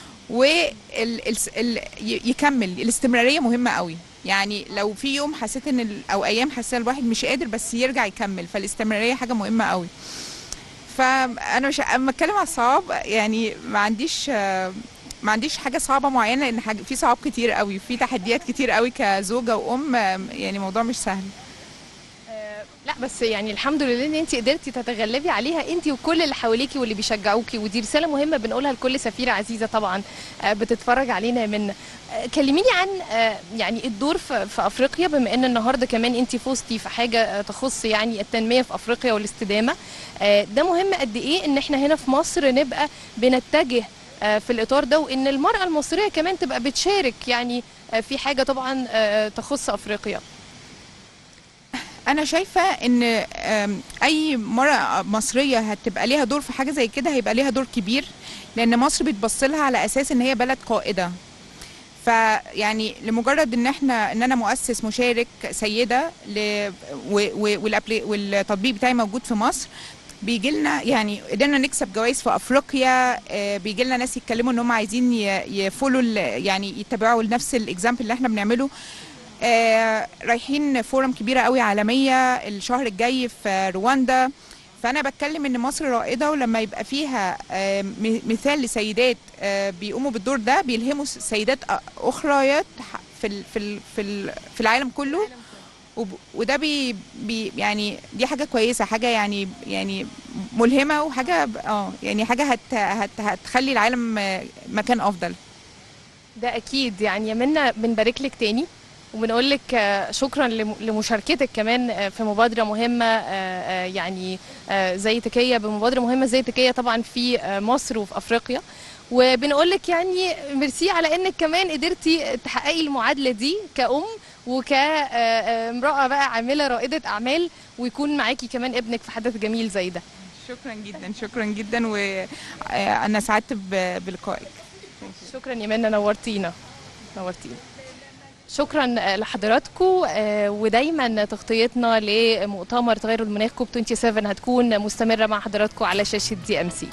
ويكمل الاستمرارية مهمة قوي يعني لو في يوم حسيت ان ال- او ايام حسيت الواحد مش قادر بس يرجع يكمل فالاستمرارية حاجة مهمة قوي فانا مش اما اتكلم على الصعاب يعني ما عنديش آه، ما عنديش حاجه صعبه معينه لان حاجة في صعاب كتير قوي في تحديات كتير قوي كزوجه وام آه، يعني الموضوع مش سهل لا بس يعني الحمد لله ان انت قدرتي تتغلبي عليها انت وكل اللي حواليكي واللي بيشجعوكي ودي رساله مهمه بنقولها لكل سفيره عزيزه طبعا آه، بتتفرج علينا من آه، كلميني عن آه، يعني الدور في في افريقيا بما ان النهارده كمان انت فزتي في حاجه آه، تخص يعني التنميه في افريقيا والاستدامه آه، ده مهم قد ايه ان احنا هنا في مصر نبقى بنتجه آه، في الاطار ده وان المراه المصريه كمان تبقى بتشارك يعني آه، في حاجه طبعا آه، تخص افريقيا انا شايفه ان آم، اي مرأة مصريه هتبقى ليها دور في حاجه زي كده هيبقى ليها دور كبير لان مصر بتبص لها على اساس ان هي بلد قائده فيعني لمجرد ان احنا ان انا مؤسس مشارك سيده ل و- و- والأبلي- والتطبيق بتاعي موجود في مصر بيجي لنا يعني قدرنا نكسب جوائز في افريقيا بيجي لنا ناس يتكلموا ان هم عايزين ي- يفولوا ال- يعني يتبعوا نفس الاكزامبل اللي احنا بنعمله آه، رايحين فورم كبيره قوي عالميه الشهر الجاي في رواندا فانا بتكلم ان مصر رائده ولما يبقى فيها آه، م- مثال لسيدات آه، بيقوموا بالدور ده بيلهموا س- سيدات أ- اخريات ح- في ال- في ال- في ال- في العالم كله وب- وده بي, بي يعني دي حاجه كويسه حاجه يعني يعني ملهمه وحاجه ب- اه يعني حاجه هت هت هتخلي العالم آه، مكان افضل ده اكيد يعني يا منى بنبارك لك تاني وبنقول لك آه، شكرا لم- لمشاركتك كمان آه، في مبادره مهمه آه، آه، يعني آه، زي تكيه بمبادره مهمه زي تكيه طبعا في آه، مصر وفي افريقيا وبنقول لك يعني ميرسي على انك كمان قدرتي تحققي المعادله دي كأم وكامرأة بقى عاملة رائدة أعمال ويكون معاكي كمان ابنك في حدث جميل زي ده شكرا جدا شكرا جدا وانا سعدت ب- بلقائك شكرا يا منى نورتينا نورتينا شكرا لحضراتكم ودايما تغطيتنا لمؤتمر تغير المناخ كوب 27 هتكون مستمره مع حضراتكم على شاشه دي ام سي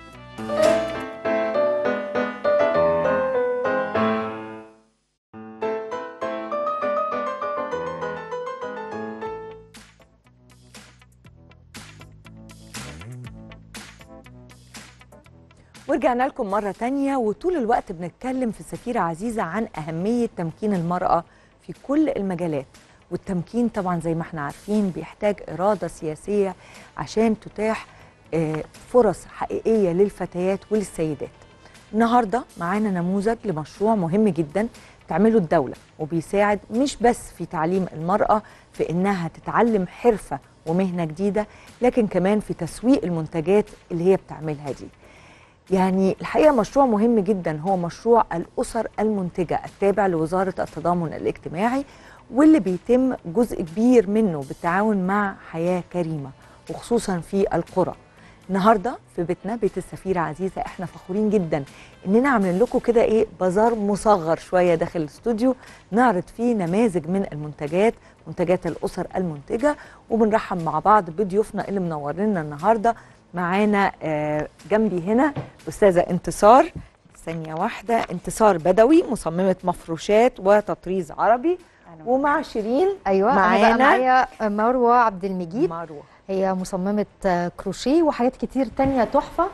ورجعنا لكم مرة تانية وطول الوقت بنتكلم في سفيرة عزيزة عن أهمية تمكين المرأة في كل المجالات والتمكين طبعا زي ما احنا عارفين بيحتاج إرادة سياسية عشان تتاح آه، فرص حقيقية للفتيات وللسيدات النهاردة معانا نموذج لمشروع مهم جدا تعمله الدولة وبيساعد مش بس في تعليم المرأة في إنها تتعلم حرفة ومهنة جديدة لكن كمان في تسويق المنتجات اللي هي بتعملها دي يعني الحقيقه مشروع مهم جدا هو مشروع الاسر المنتجه التابع لوزاره التضامن الاجتماعي واللي بيتم جزء كبير منه بالتعاون مع حياه كريمه وخصوصا في القرى النهارده في بيتنا بيت السفيره عزيزه احنا فخورين جدا اننا عاملين لكم كده ايه بازار مصغر شويه داخل الاستوديو نعرض فيه نماذج من المنتجات منتجات الاسر المنتجه وبنرحب مع بعض بضيوفنا اللي منورينا النهارده معانا آه، جنبي هنا استاذه انتصار ثانيه واحده انتصار بدوي مصممه مفروشات وتطريز عربي ومع شيرين ايوه انا بقى معانا معايا مروه عبد المجيد مروه هي مصممة آه، كروشيه وحاجات كتير تانية تحفة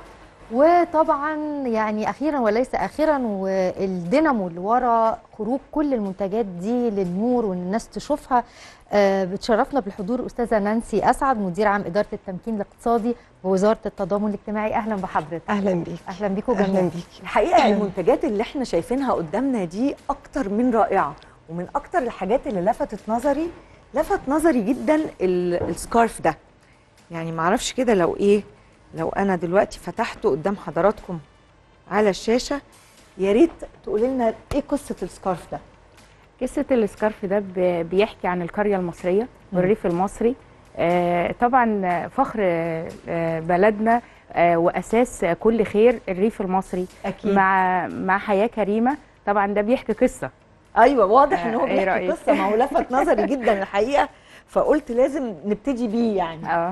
وطبعا يعني أخيرا وليس آخرا والدينامو اللي ورا خروج كل المنتجات دي للنور وإن الناس تشوفها آه، بتشرفنا بالحضور أستاذة نانسي أسعد مدير عام إدارة التمكين الاقتصادي بوزارة التضامن الاجتماعي أهلا بحضرتك اهلا بيك أهلا بيكم اهلا جميعا بيك الحقيقه المنتجات اللي احنا شايفينها قدامنا دي اكتر من رائعه ومن اكتر الحاجات اللي لفتت نظري لفت نظري جدا ال- السكارف ده يعني معرفش كده لو ايه لو انا دلوقتي فتحته قدام حضراتكم على الشاشه يا ريت تقولي لنا ايه قصه السكارف ده قصة السكارف ده ب- بيحكي عن القرية المصرية والريف المصري آه، طبعا فخر آه، بلدنا آه، وأساس كل خير الريف المصري اكيد مع مع حياة كريمة طبعا ده بيحكي قصة ايوه واضح ان هو آه، إيه بيحكي رأيك؟ قصه ما هو لفت نظري جدا الحقيقه فقلت لازم نبتدي بيه يعني اه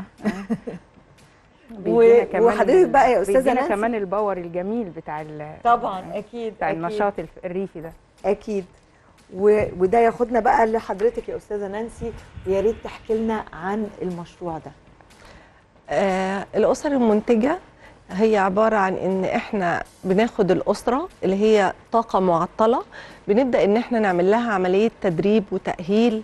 و- بيدينا كمان- وحضرتك بقى يا أستاذة بيدينا نانسي؟ كمان الباور الجميل بتاع ال- طبعا اكيد بتاع أكيد. النشاط الف- الريفي ده اكيد و... وده ياخدنا بقى لحضرتك يا استاذه نانسي ويا ريت تحكي لنا عن المشروع ده آه الاسر المنتجه هي عباره عن ان احنا بناخد الاسره اللي هي طاقه معطله بنبدا ان احنا نعمل لها عمليه تدريب وتاهيل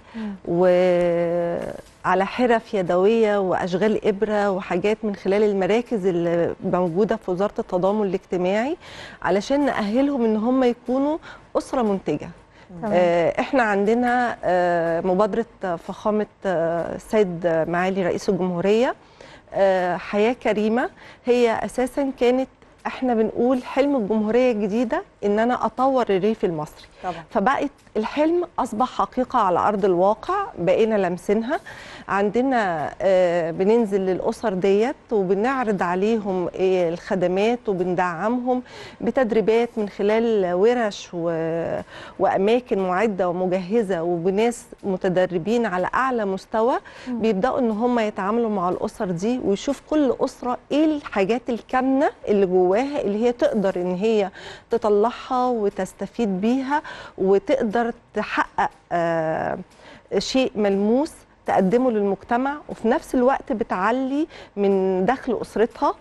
وعلى حرف يدويه واشغال ابره وحاجات من خلال المراكز اللي موجوده في وزاره التضامن الاجتماعي علشان ناهلهم ان هم يكونوا اسره منتجه آه، احنا عندنا آه، مبادره فخامه آه، السيد معالي رئيس الجمهوريه آه، حياه كريمه هي اساسا كانت احنا بنقول حلم الجمهوريه الجديده ان انا اطور الريف المصري طبعا فبقت الحلم اصبح حقيقه على ارض الواقع بقينا لامسينها عندنا آه، بننزل للاسر ديت وبنعرض عليهم آه، الخدمات وبندعمهم بتدريبات من خلال ورش و- واماكن معده ومجهزه وبناس متدربين على اعلى مستوى بيبداوا ان هم يتعاملوا مع الاسر دي ويشوف كل اسره ايه الحاجات الكامنه اللي جواها اللي هي تقدر ان هي تطلعها تطلعها وتستفيد بيها وتقدر تحقق آه، شيء ملموس تقدمه للمجتمع وفي نفس الوقت بتعلي من دخل اسرتها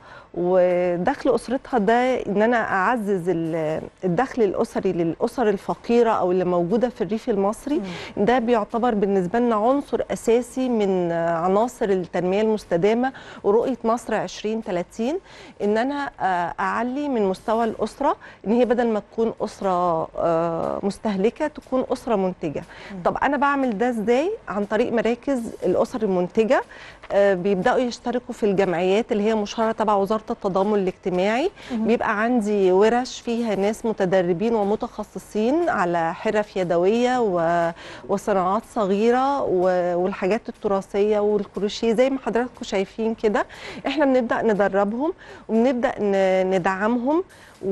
ودخل اسرتها ده ان انا اعزز ال- الدخل الاسري للاسر الفقيره او اللي موجوده في الريف المصري ده بيعتبر بالنسبه لنا عنصر اساسي من عناصر التنميه المستدامه ورؤيه مصر 2030 ان انا آه، اعلي من مستوى الاسره ان هي بدل ما تكون اسره آه، مستهلكه تكون اسره منتجه طب انا بعمل ده ازاي عن طريق مراكز الاسر المنتجه آه، بيبداوا يشتركوا في الجمعيات اللي هي مشهوره تبع وزاره التضامن الاجتماعي بيبقى عندي ورش فيها ناس متدربين ومتخصصين على حرف يدويه و... وصناعات صغيره و... والحاجات التراثيه والكروشيه زي ما حضراتكم شايفين كده احنا بنبدا ندربهم وبنبدا ن... ندعمهم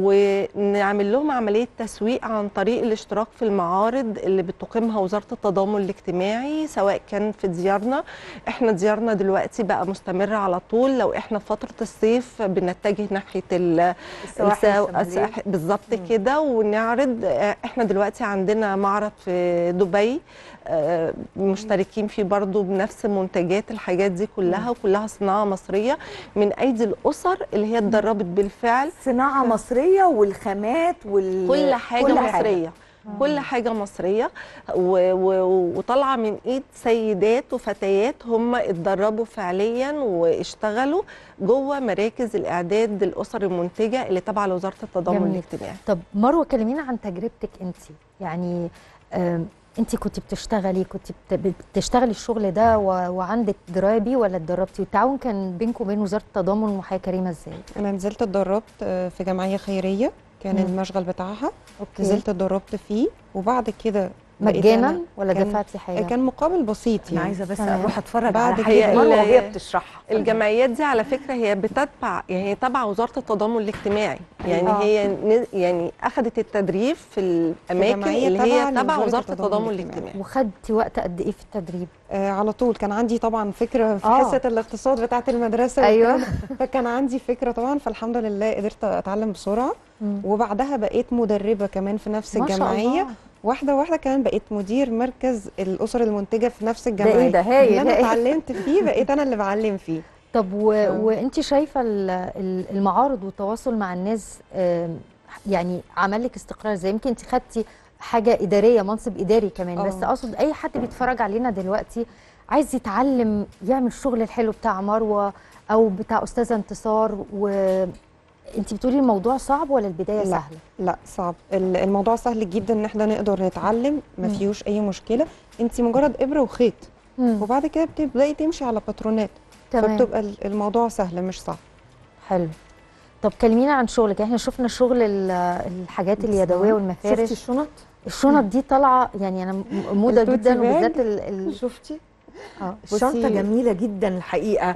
ونعمل لهم عمليه تسويق عن طريق الاشتراك في المعارض اللي بتقيمها وزاره التضامن الاجتماعي سواء كان في ديارنا احنا ديارنا دلوقتي بقى مستمر على طول لو احنا في فتره الصيف بنتجه ناحيه ال- السواحل السوا- الشمالية. الساح- بالظبط كده ونعرض آه، احنا دلوقتي عندنا معرض في دبي آه، مشتركين فيه برضو بنفس منتجات الحاجات دي كلها وكلها صناعه مصريه من ايدي الاسر اللي هي اتدربت بالفعل صناعه مصريه والخامات وال كل حاجه كل مصريه كل حاجه مصريه و- و- وطالعه من ايد سيدات وفتيات هم اتدربوا فعليا واشتغلوا جوه مراكز الاعداد الاسر المنتجه اللي تابعه لوزاره التضامن جميل. الاجتماعي طب مروه كلمينا عن تجربتك انت يعني انت كنت بتشتغلي كنت بت- بتشتغلي الشغل ده و- وعندك درايه بيه ولا اتدربتي والتعاون كان بينكم وبين وزاره التضامن وحياه كريمه ازاي انا نزلت اتدربت آه، في جمعيه خيريه كان مم. المشغل بتاعها اوكي نزلت اتدربت فيه وبعد كده بقيت مجانا أنا- ولا كان- دفعتي حاجه كان مقابل بسيط انا يعني عايزه بس تمام. اروح اتفرج بعد على كده حاجه مروه ال- وهي بتشرحها الجمعيات دي على فكره هي بتتبع يعني هي تبع وزاره التضامن الاجتماعي يعني آه. هي ن- يعني اخذت التدريب في الاماكن جمعية اللي هي تبع تبع لوزارة وزاره التضامن التضامن الاجتماعي. الاجتماعي وخدتي وقت قد ايه في التدريب آه على طول كان عندي طبعا فكره في آه. حصه الاقتصاد بتاعه المدرسه أيوة. والكلام ده. فكان عندي فكره طبعا فالحمد لله قدرت اتعلم بسرعه مم. وبعدها بقيت مدربه كمان في نفس ما شاء الجمعيه الله. واحده واحده كمان بقيت مدير مركز الاسر المنتجه في نفس ده الجمعيه ايه ده هايل اللي انا هايل. اتعلمت فيه بقيت انا اللي بعلم فيه طب و... وانت شايفه ال- ال- المعارض والتواصل مع الناس آم، يعني عمل لك استقرار زي يمكن انت خدتي حاجه اداريه منصب اداري كمان آه. بس اقصد اي حد بيتفرج علينا دلوقتي عايز يتعلم يعمل الشغل الحلو بتاع مروه او بتاع استاذه انتصار وانت بتقولي الموضوع صعب ولا البدايه لا. سهله لا صعب ال- الموضوع سهل جدا ان احنا نقدر نتعلم ما مم. فيهوش اي مشكله انت مجرد ابره وخيط مم. وبعد كده بتبداي تمشي على باترونات تمام فبتبقى ال- الموضوع سهل مش صعب حلو طب كلمينا عن شغلك احنا شفنا شغل ال- الحاجات اليدويه شفتي والمفارش الشنط الشنط دي طالعه يعني انا م- موضه التوتي جدا باج. وبالذات ال... ال... شفتي اه الشنطه بصي- جميله جدا الحقيقه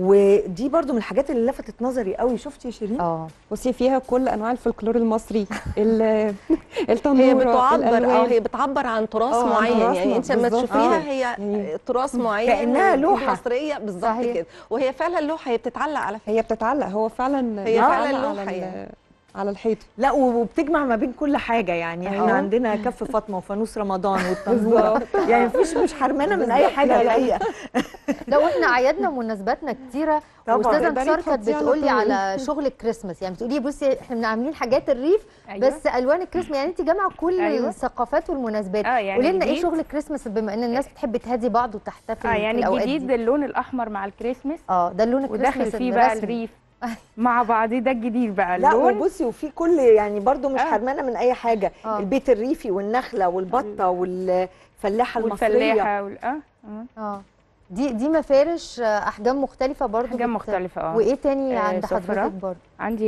ودي برضو من الحاجات اللي لفتت نظري قوي شفتي يا شيرين اه بصي فيها كل انواع الفولكلور المصري ال- التنوره هي بتعبر اه الألوان. هي بتعبر عن تراث آه، عن معين تراثنا، يعني انت لما بالظبط. تشوفيها آه. هي يعني تراث معين كأنها والإيد لوحة. مصريه بالظبط صحيح. كده وهي فعلا لوحه هي بتتعلق على فكره هي بتتعلق هو فعلا هي بيتعلق فعلا على لوحة ال- يعني. على الحيط لا وبتجمع ما بين كل حاجه يعني احنا أيوة. عندنا كف فاطمه وفانوس رمضان والتنوره يعني مفيش مش حرمانه من اي حاجه الحقيقه لا واحنا اعيادنا ومناسباتنا كتيره طبعاً. واستاذه تقدري انتصار كانت تحطيه على بتقولي طول. على شغل الكريسماس يعني بتقولي بصي احنا عاملين حاجات الريف أيوة. بس الوان الكريسماس يعني انت جامعه كل أيوة. الثقافات والمناسبات اه يعني قولي لنا ايه جديد. شغل الكريسماس بما ان الناس بتحب تهدي بعض وتحتفل اه في يعني الأوقات الجديد دي. اللون الاحمر مع الكريسماس اه ده اللون الكريسماس وداخل فيه بقى الرسمي. الريف مع بعض ده الجديد بقى لا اللون وبصي وفي كل يعني برضو مش آه. حرمانه من اي حاجه آه. البيت الريفي والنخله والبطه والفلاحه المصريه والفلاحه وال... اه آه. اه دي دي مفارش آه، احجام مختلفه برضو حاجات بت- مختلفه اه وايه تاني آه، عند صفرة. حضرتك برضو عندي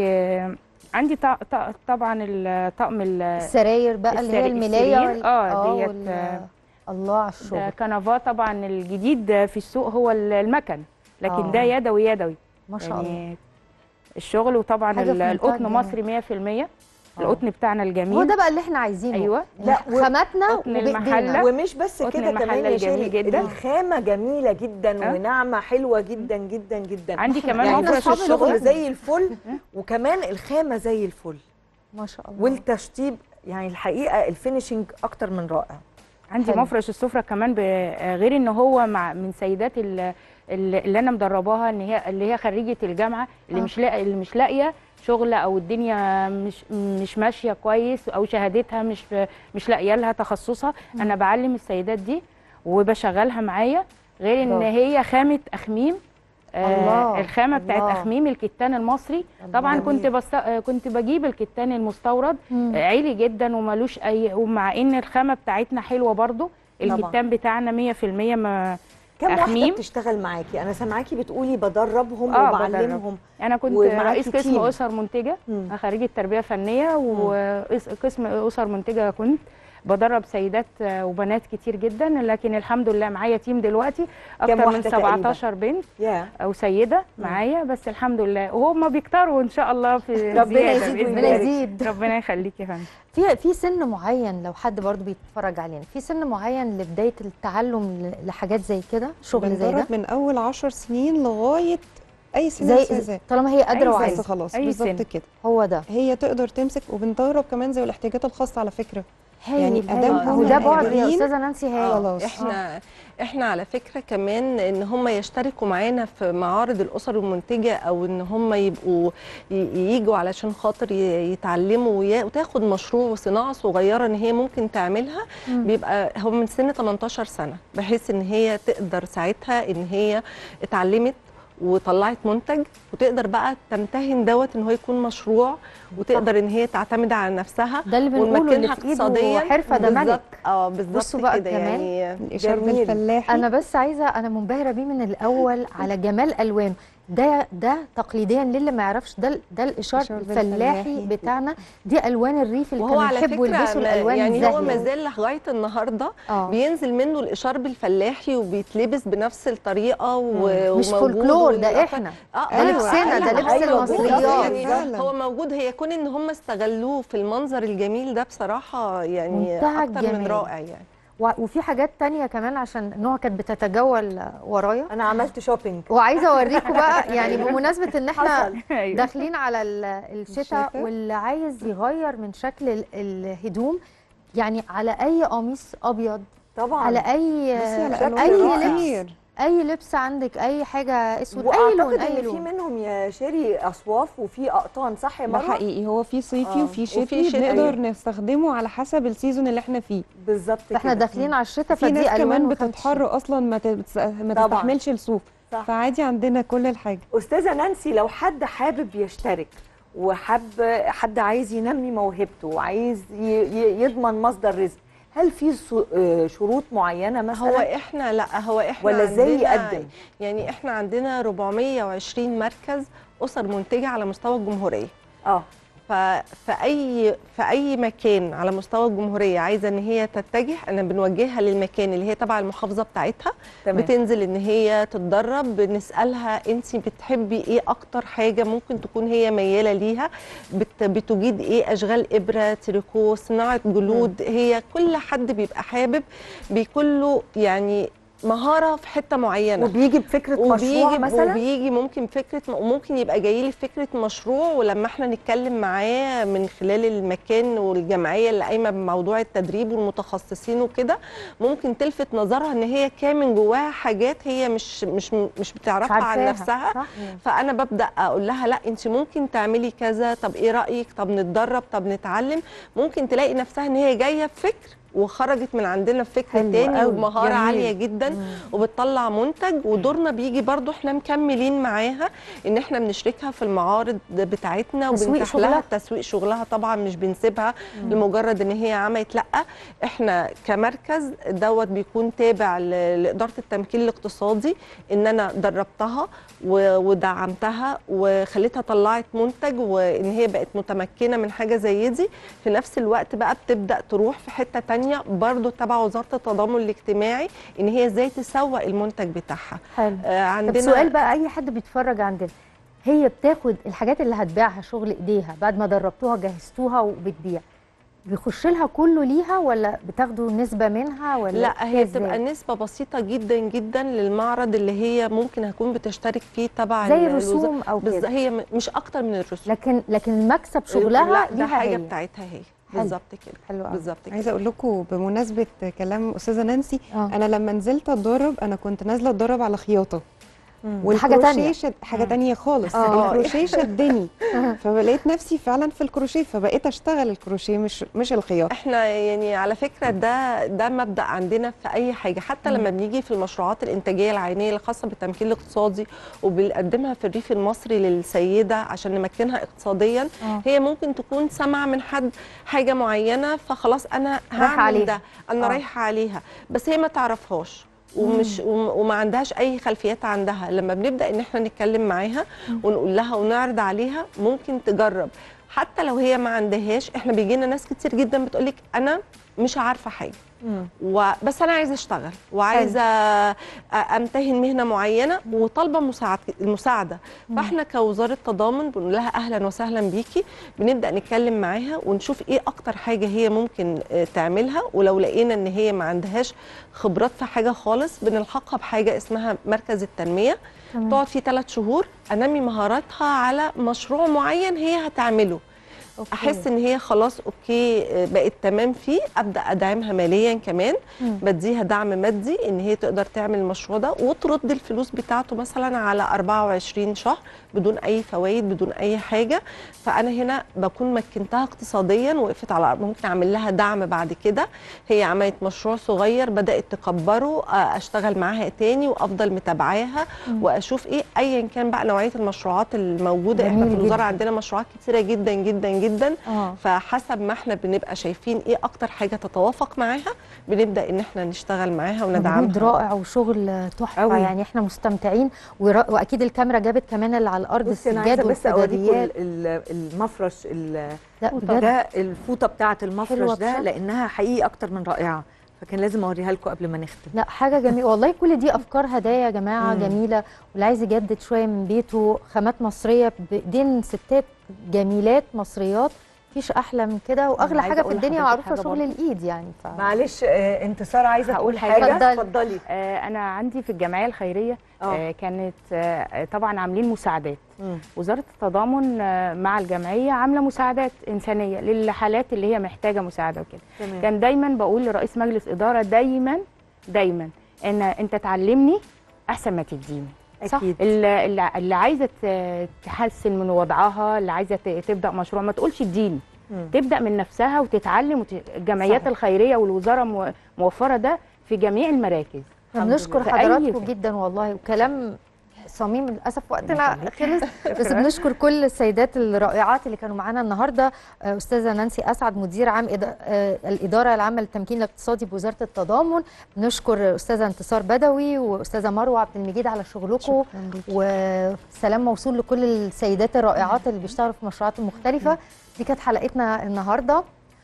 عندي ط- ط- طبعا الطقم ال- السراير بقى اللي هي السري- الملايه السرير، وال- آه، ديت، وال- آه، الله على ده الشغل كنفاه طبعا الجديد في السوق هو ال- المكن لكن آه. ده يدوي يدوي ما شاء الله يعني الشغل وطبعا حاجة في ال- منتهى القطن الجمال. مصري 100% القطن بتاعنا هو الجميل ده بقى اللي احنا عايزينه ايوه لا، و- خاماتنا قطن وبايدينا المحلة. ومش بس قطن كده المحلة كمان يا الجميل شيري جدا. الخامه جميله جدا آه. وناعمه حلوه جدا جدا جدا عندي كمان يعني إحنا مفرش أصحاب الشغل الشغل زي الفل وكمان الخامه زي الفل ما شاء الله والتشطيب يعني الحقيقه الفينيشنج اكتر من رائع عندي حلو. مفرش السفره كمان ب- آه، غير ان هو مع من سيدات ال- ال- اللي انا مدرباها ان هي اللي هي خريجه الجامعه اللي آه. مش لاقي اللي مش لاقيه شغل او الدنيا مش مش ماشيه كويس او شهادتها مش مش لاقيه لها تخصصها انا بعلم السيدات دي وبشغلها معايا غير ان برافو. هي خامه اخميم آه الله، الخامه بتاعت الله. اخميم الكتان المصري طبعا جميل. كنت بست... آه، كنت بجيب الكتان المستورد مم. عالي جدا وملوش اي ومع ان الخامه بتاعتنا حلوه برضو طبعاً. الكتان بتاعنا 100% ما كم واحده أخميم. بتشتغل معاكي انا سامعاكي بتقولي بدربهم آه، وبعلمهم انا كنت ومعاكي رئيس قسم تيم. اسر منتجه مم. أنا خريجه تربيه فنيه وقسم اسر منتجه كنت بدرب سيدات آه، وبنات كتير جدا لكن الحمد لله معايا تيم دلوقتي اكتر من واحدة تقريباً؟ 17 بنت يا او سيده معايا بس الحمد لله وهم بيكتروا ان شاء الله في ربنا زيادة يزيد بإذن ربنا ويبارك. الله. يزيد ربنا يخليك يا فندم في في سن معين لو حد برضو بيتفرج علينا في سن معين لبدايه التعلم ل- لحاجات زي كده شغل زي ده بندرب من اول 10 سنين لغايه اي سن زي أستاذة. طالما هي قادره أي بس وعايزه خلاص أي بالظبط سن. كده هو ده هي تقدر تمسك وبندرب كمان زي الاحتياجات الخاصه على فكره هايل يعني هايل. أدام هو هم ده بعد يا قادرين، استاذه نانسي هايل خلاص. احنا احنا على فكره كمان ان هم يشتركوا معانا في معارض الاسر المنتجه او ان هم يبقوا ي- ييجوا علشان خاطر ي- يتعلموا ويا- وتاخد مشروع وصناعه صغيره ان هي ممكن تعملها مم. بيبقى هو من سن 18 سنه بحيث ان هي تقدر ساعتها ان هي اتعلمت وطلعت منتج وتقدر بقى تمتهن دوت ان هو يكون مشروع وتقدر ان هي تعتمد على نفسها ده اللي بنقوله اللي ونمكنها في ايده اقتصاديا حرفه ده بالظبط. ملك اه بالظبط بصوا بقى كده كمان يعني الاشراف جميل. الفلاحي انا بس عايزه انا منبهره بيه من الاول على جمال الوان ده ده تقليديا للي ما يعرفش ده ده الاشار الإشار الفلاحي الفلاحي. بتاعنا دي الوان الريف اللي وهو كانوا على يحبوا فكره يلبسوا ما- الالوان يعني هو الزاهية. ما زال لغايه النهارده اه بينزل منه الاشارب الفلاحي وبيتلبس بنفس الطريقه و... مش وموجود فولكلور ده والأخ- احنا اه ده لبسنا، ده لبس أيوة، المصريات. بالظبط، يعني فعلا. هو موجود هي كون ان هم استغلوه في المنظر الجميل ده بصراحه يعني منتهى اكتر من الجمال. رائع يعني و- وفي حاجات تانية كمان عشان نوع كانت بتتجول ورايا انا عملت شوبينج وعايزه اوريكم بقى يعني بمناسبه ان احنا حصل أيوة. داخلين على ال- الشتاء الشتاء. واللي عايز يغير من شكل ال- الهدوم يعني على اي قميص ابيض طبعا على اي بصي على شكل ألوان اي رائع. لبس كتير. اي لبس عندك اي حاجه اسود اي واعتقد لون ان اي في لون منهم يا شيري اصواف وفي اقطان صح يا ده مروه حقيقي هو في صيفي آه، وفي وفي شتوي شتوي. بنقدر نستخدمه على حسب السيزون اللي احنا فيه بالظبط فاحنا كده. داخلين على الشتاء في ناس فدي الوان كمان وخدش. بتتحر اصلا ما تتس- ما طبعاً. تستحملش الصوف صح. فعادي عندنا كل الحاجه استاذه نانسي لو حد حابب يشترك وحب حد عايز ينمي موهبته وعايز ي- ي- يضمن مصدر رزق هل في صو- آه، شروط معينه مثلا هو احنا لا هو احنا ولا ازاي عندنا- يقدم يعني احنا عندنا 420 مركز اسر منتجه على مستوى الجمهوريه اه ففي اي في اي مكان على مستوى الجمهوريه عايزه ان هي تتجه انا بنوجهها للمكان اللي هي تبع المحافظه بتاعتها تمام بتنزل ان هي تتدرب بنسالها انت بتحبي ايه اكتر حاجه ممكن تكون هي مياله ليها بت بتجيد ايه اشغال ابره تريكو صناعه جلود هي كل حد بيبقى حابب بيكون له يعني مهاره في حته معينه وبيجي بفكره مشروع وبيجي مثلا وبيجي ممكن فكره وممكن يبقى جاي لي فكره مشروع ولما احنا نتكلم معاه من خلال المكان والجمعيه اللي قايمه بموضوع التدريب والمتخصصين وكده ممكن تلفت نظرها ان هي كان من جواها حاجات هي مش مش مش بتعرفها عن عارفاها، نفسها صح؟ فانا ببدا اقول لها لا انت ممكن تعملي كذا طب ايه رايك طب نتدرب طب نتعلم ممكن تلاقي نفسها ان هي جايه بفكر وخرجت من عندنا بفكر حلو تاني قوي، ومهاره جميل. عاليه جدا وبتطلع منتج ودورنا بيجي برضو احنا مكملين معاها ان احنا بنشركها في المعارض بتاعتنا تسويق وبنتاح لها شغلها. تسويق شغلها طبعا مش بنسيبها لمجرد ان هي عملت لا احنا كمركز دوت بيكون تابع ل- لاداره التمكين الاقتصادي ان انا دربتها و- ودعمتها وخليتها طلعت منتج وان هي بقت متمكنه من حاجه زي دي في نفس الوقت بقى بتبدا تروح في حته تانية برضو تبع وزاره التضامن الاجتماعي ان هي ازاي تسوق المنتج بتاعها حلو آه طب عندنا سؤال بقى اي حد بيتفرج عندنا هي بتاخد الحاجات اللي هتبيعها شغل ايديها بعد ما دربتوها جهزتوها وبتبيع بيخش لها كله ليها ولا بتاخدوا نسبه منها ولا لا هي إزاي؟ بتبقى نسبة بسيطة جدا جدا للمعرض اللي هي ممكن هكون بتشترك فيه تبع زي ال- الرسوم أو بالظ- كده. هي م- مش أكتر من الرسوم لكن لكن المكسب شغلها لا ده ليها حاجة هي. بتاعتها هي حلو. بالظبط كده حلو قوي. بالظبط كده عايزه اقول لكم بمناسبه كلام استاذه نانسي آه. انا لما نزلت اتدرب انا كنت نازله اتدرب على خياطه دي حاجة تانية. شد حاجه تانية خالص آه. الكروشيه شدني فبقيت نفسي فعلا في الكروشيه فبقيت اشتغل الكروشيه مش مش الخياطه احنا يعني على فكره ده ده مبدا عندنا في اي حاجه حتى لما بنيجي في المشروعات الانتاجيه العينيه الخاصه بالتمكين الاقتصادي وبنقدمها في الريف المصري للسيده عشان نمكنها اقتصاديا آه. هي ممكن تكون سامعه من حد حاجه معينه فخلاص انا رايحة هعمل عليها. ده انا آه. رايحه عليها بس هي ما تعرفهاش ومش وم- وما عندهاش اي خلفيات عندها لما بنبدا ان احنا نتكلم معاها ونقول لها ونعرض عليها ممكن تجرب حتى لو هي ما عندهاش احنا بيجي لنا ناس كتير جدا بتقولك انا مش عارفه حاجه و... بس انا عايزه اشتغل وعايزه أ- امتهن مهنه معينه وطالبه مساعد... المساعده فاحنا كوزاره تضامن بنقول لها اهلا وسهلا بيكي بنبدا نتكلم معاها ونشوف ايه اكتر حاجه هي ممكن آه، تعملها ولو لقينا ان هي ما عندهاش خبرات في حاجه خالص بنلحقها بحاجه اسمها مركز التنميه تمام. تقعد فيه ثلاث شهور انمي مهاراتها على مشروع معين هي هتعمله أوكي. احس ان هي خلاص اوكي آه، بقت تمام فيه ابدا ادعمها ماليا كمان مم. بديها دعم مادي ان هي تقدر تعمل المشروع ده وترد الفلوس بتاعته مثلا على 24 شهر بدون اي فوائد بدون اي حاجه فانا هنا بكون مكنتها اقتصاديا وقفت على ممكن اعمل لها دعم بعد كده هي عملت مشروع صغير بدات تكبره آه، اشتغل معاها تاني وافضل متابعاها واشوف ايه ايا كان بقى نوعيه المشروعات الموجوده احنا جميل في الوزاره جداً. عندنا مشروعات كتيره جدا جدا جدا اه فحسب ما احنا بنبقى شايفين ايه اكتر حاجه تتوافق معاها بنبدا ان احنا نشتغل معاها مجهود وندعمها رائع وشغل تحفه أوي. يعني احنا مستمتعين ورا... واكيد الكاميرا جابت كمان اللي على الارض بصي انا السجاد عايزه بس اوريكم والسجاديات ال- ال- المفرش ال- لا بجد ده الفوطه بتاعه المفرش حلوة ده بصراحة. لانها حقيقي اكتر من رائعه فكان لازم اوريها لكم قبل ما نختم لا حاجه جميله والله كل دي افكار هدايا يا جماعه مم. جميله واللي عايز يجدد شويه من بيته خامات مصريه بايدين ستات جميلات مصريات مفيش احلى من كده واغلى عايزة حاجه في أقول الدنيا لحضرتك معروفه حاجة شغل برضه. الايد يعني ف... معلش آه، انتصار عايزه هقول تقول حاجة. حاجه اتفضلي. اتفضلي آه، انا عندي في الجمعيه الخيريه آه. آه، كانت آه، طبعا عاملين مساعدات مم. وزاره التضامن آه، مع الجمعيه عامله مساعدات انسانيه للحالات اللي هي محتاجه مساعده وكده تمام كان دايما بقول لرئيس مجلس اداره دايما دايما ان انت تعلمني احسن ما تديني صح. اكيد اللي, اللي- اللي عايزه ت- تحسن من وضعها اللي عايزه ت- تبدا مشروع ما تقولش اديني مم. تبدا من نفسها وتتعلم وت... الجمعيات صحيح. الخيريه والوزاره مو- موفره ده في جميع المراكز الحمد بنشكر لله. في أي حضراتكم فئة. جدا والله وكلام صميم للاسف وقتنا خلص بس بنشكر كل السيدات الرائعات اللي كانوا معانا النهارده آه، استاذه نانسي اسعد مدير عام إدا- آه، الاداره العامه للتمكين الاقتصادي بوزاره التضامن بنشكر استاذه انتصار بدوي واستاذه مروه عبد المجيد على شغلكم وسلام موصول لكل السيدات الرائعات اللي بيشتغلوا في المشروعات المختلفه دي كانت حلقتنا النهارده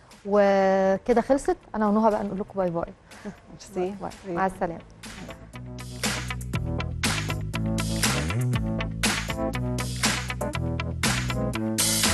وكده خلصت انا ونهى بقى نقول لكم باي باي ميرسي مع السلامه Thank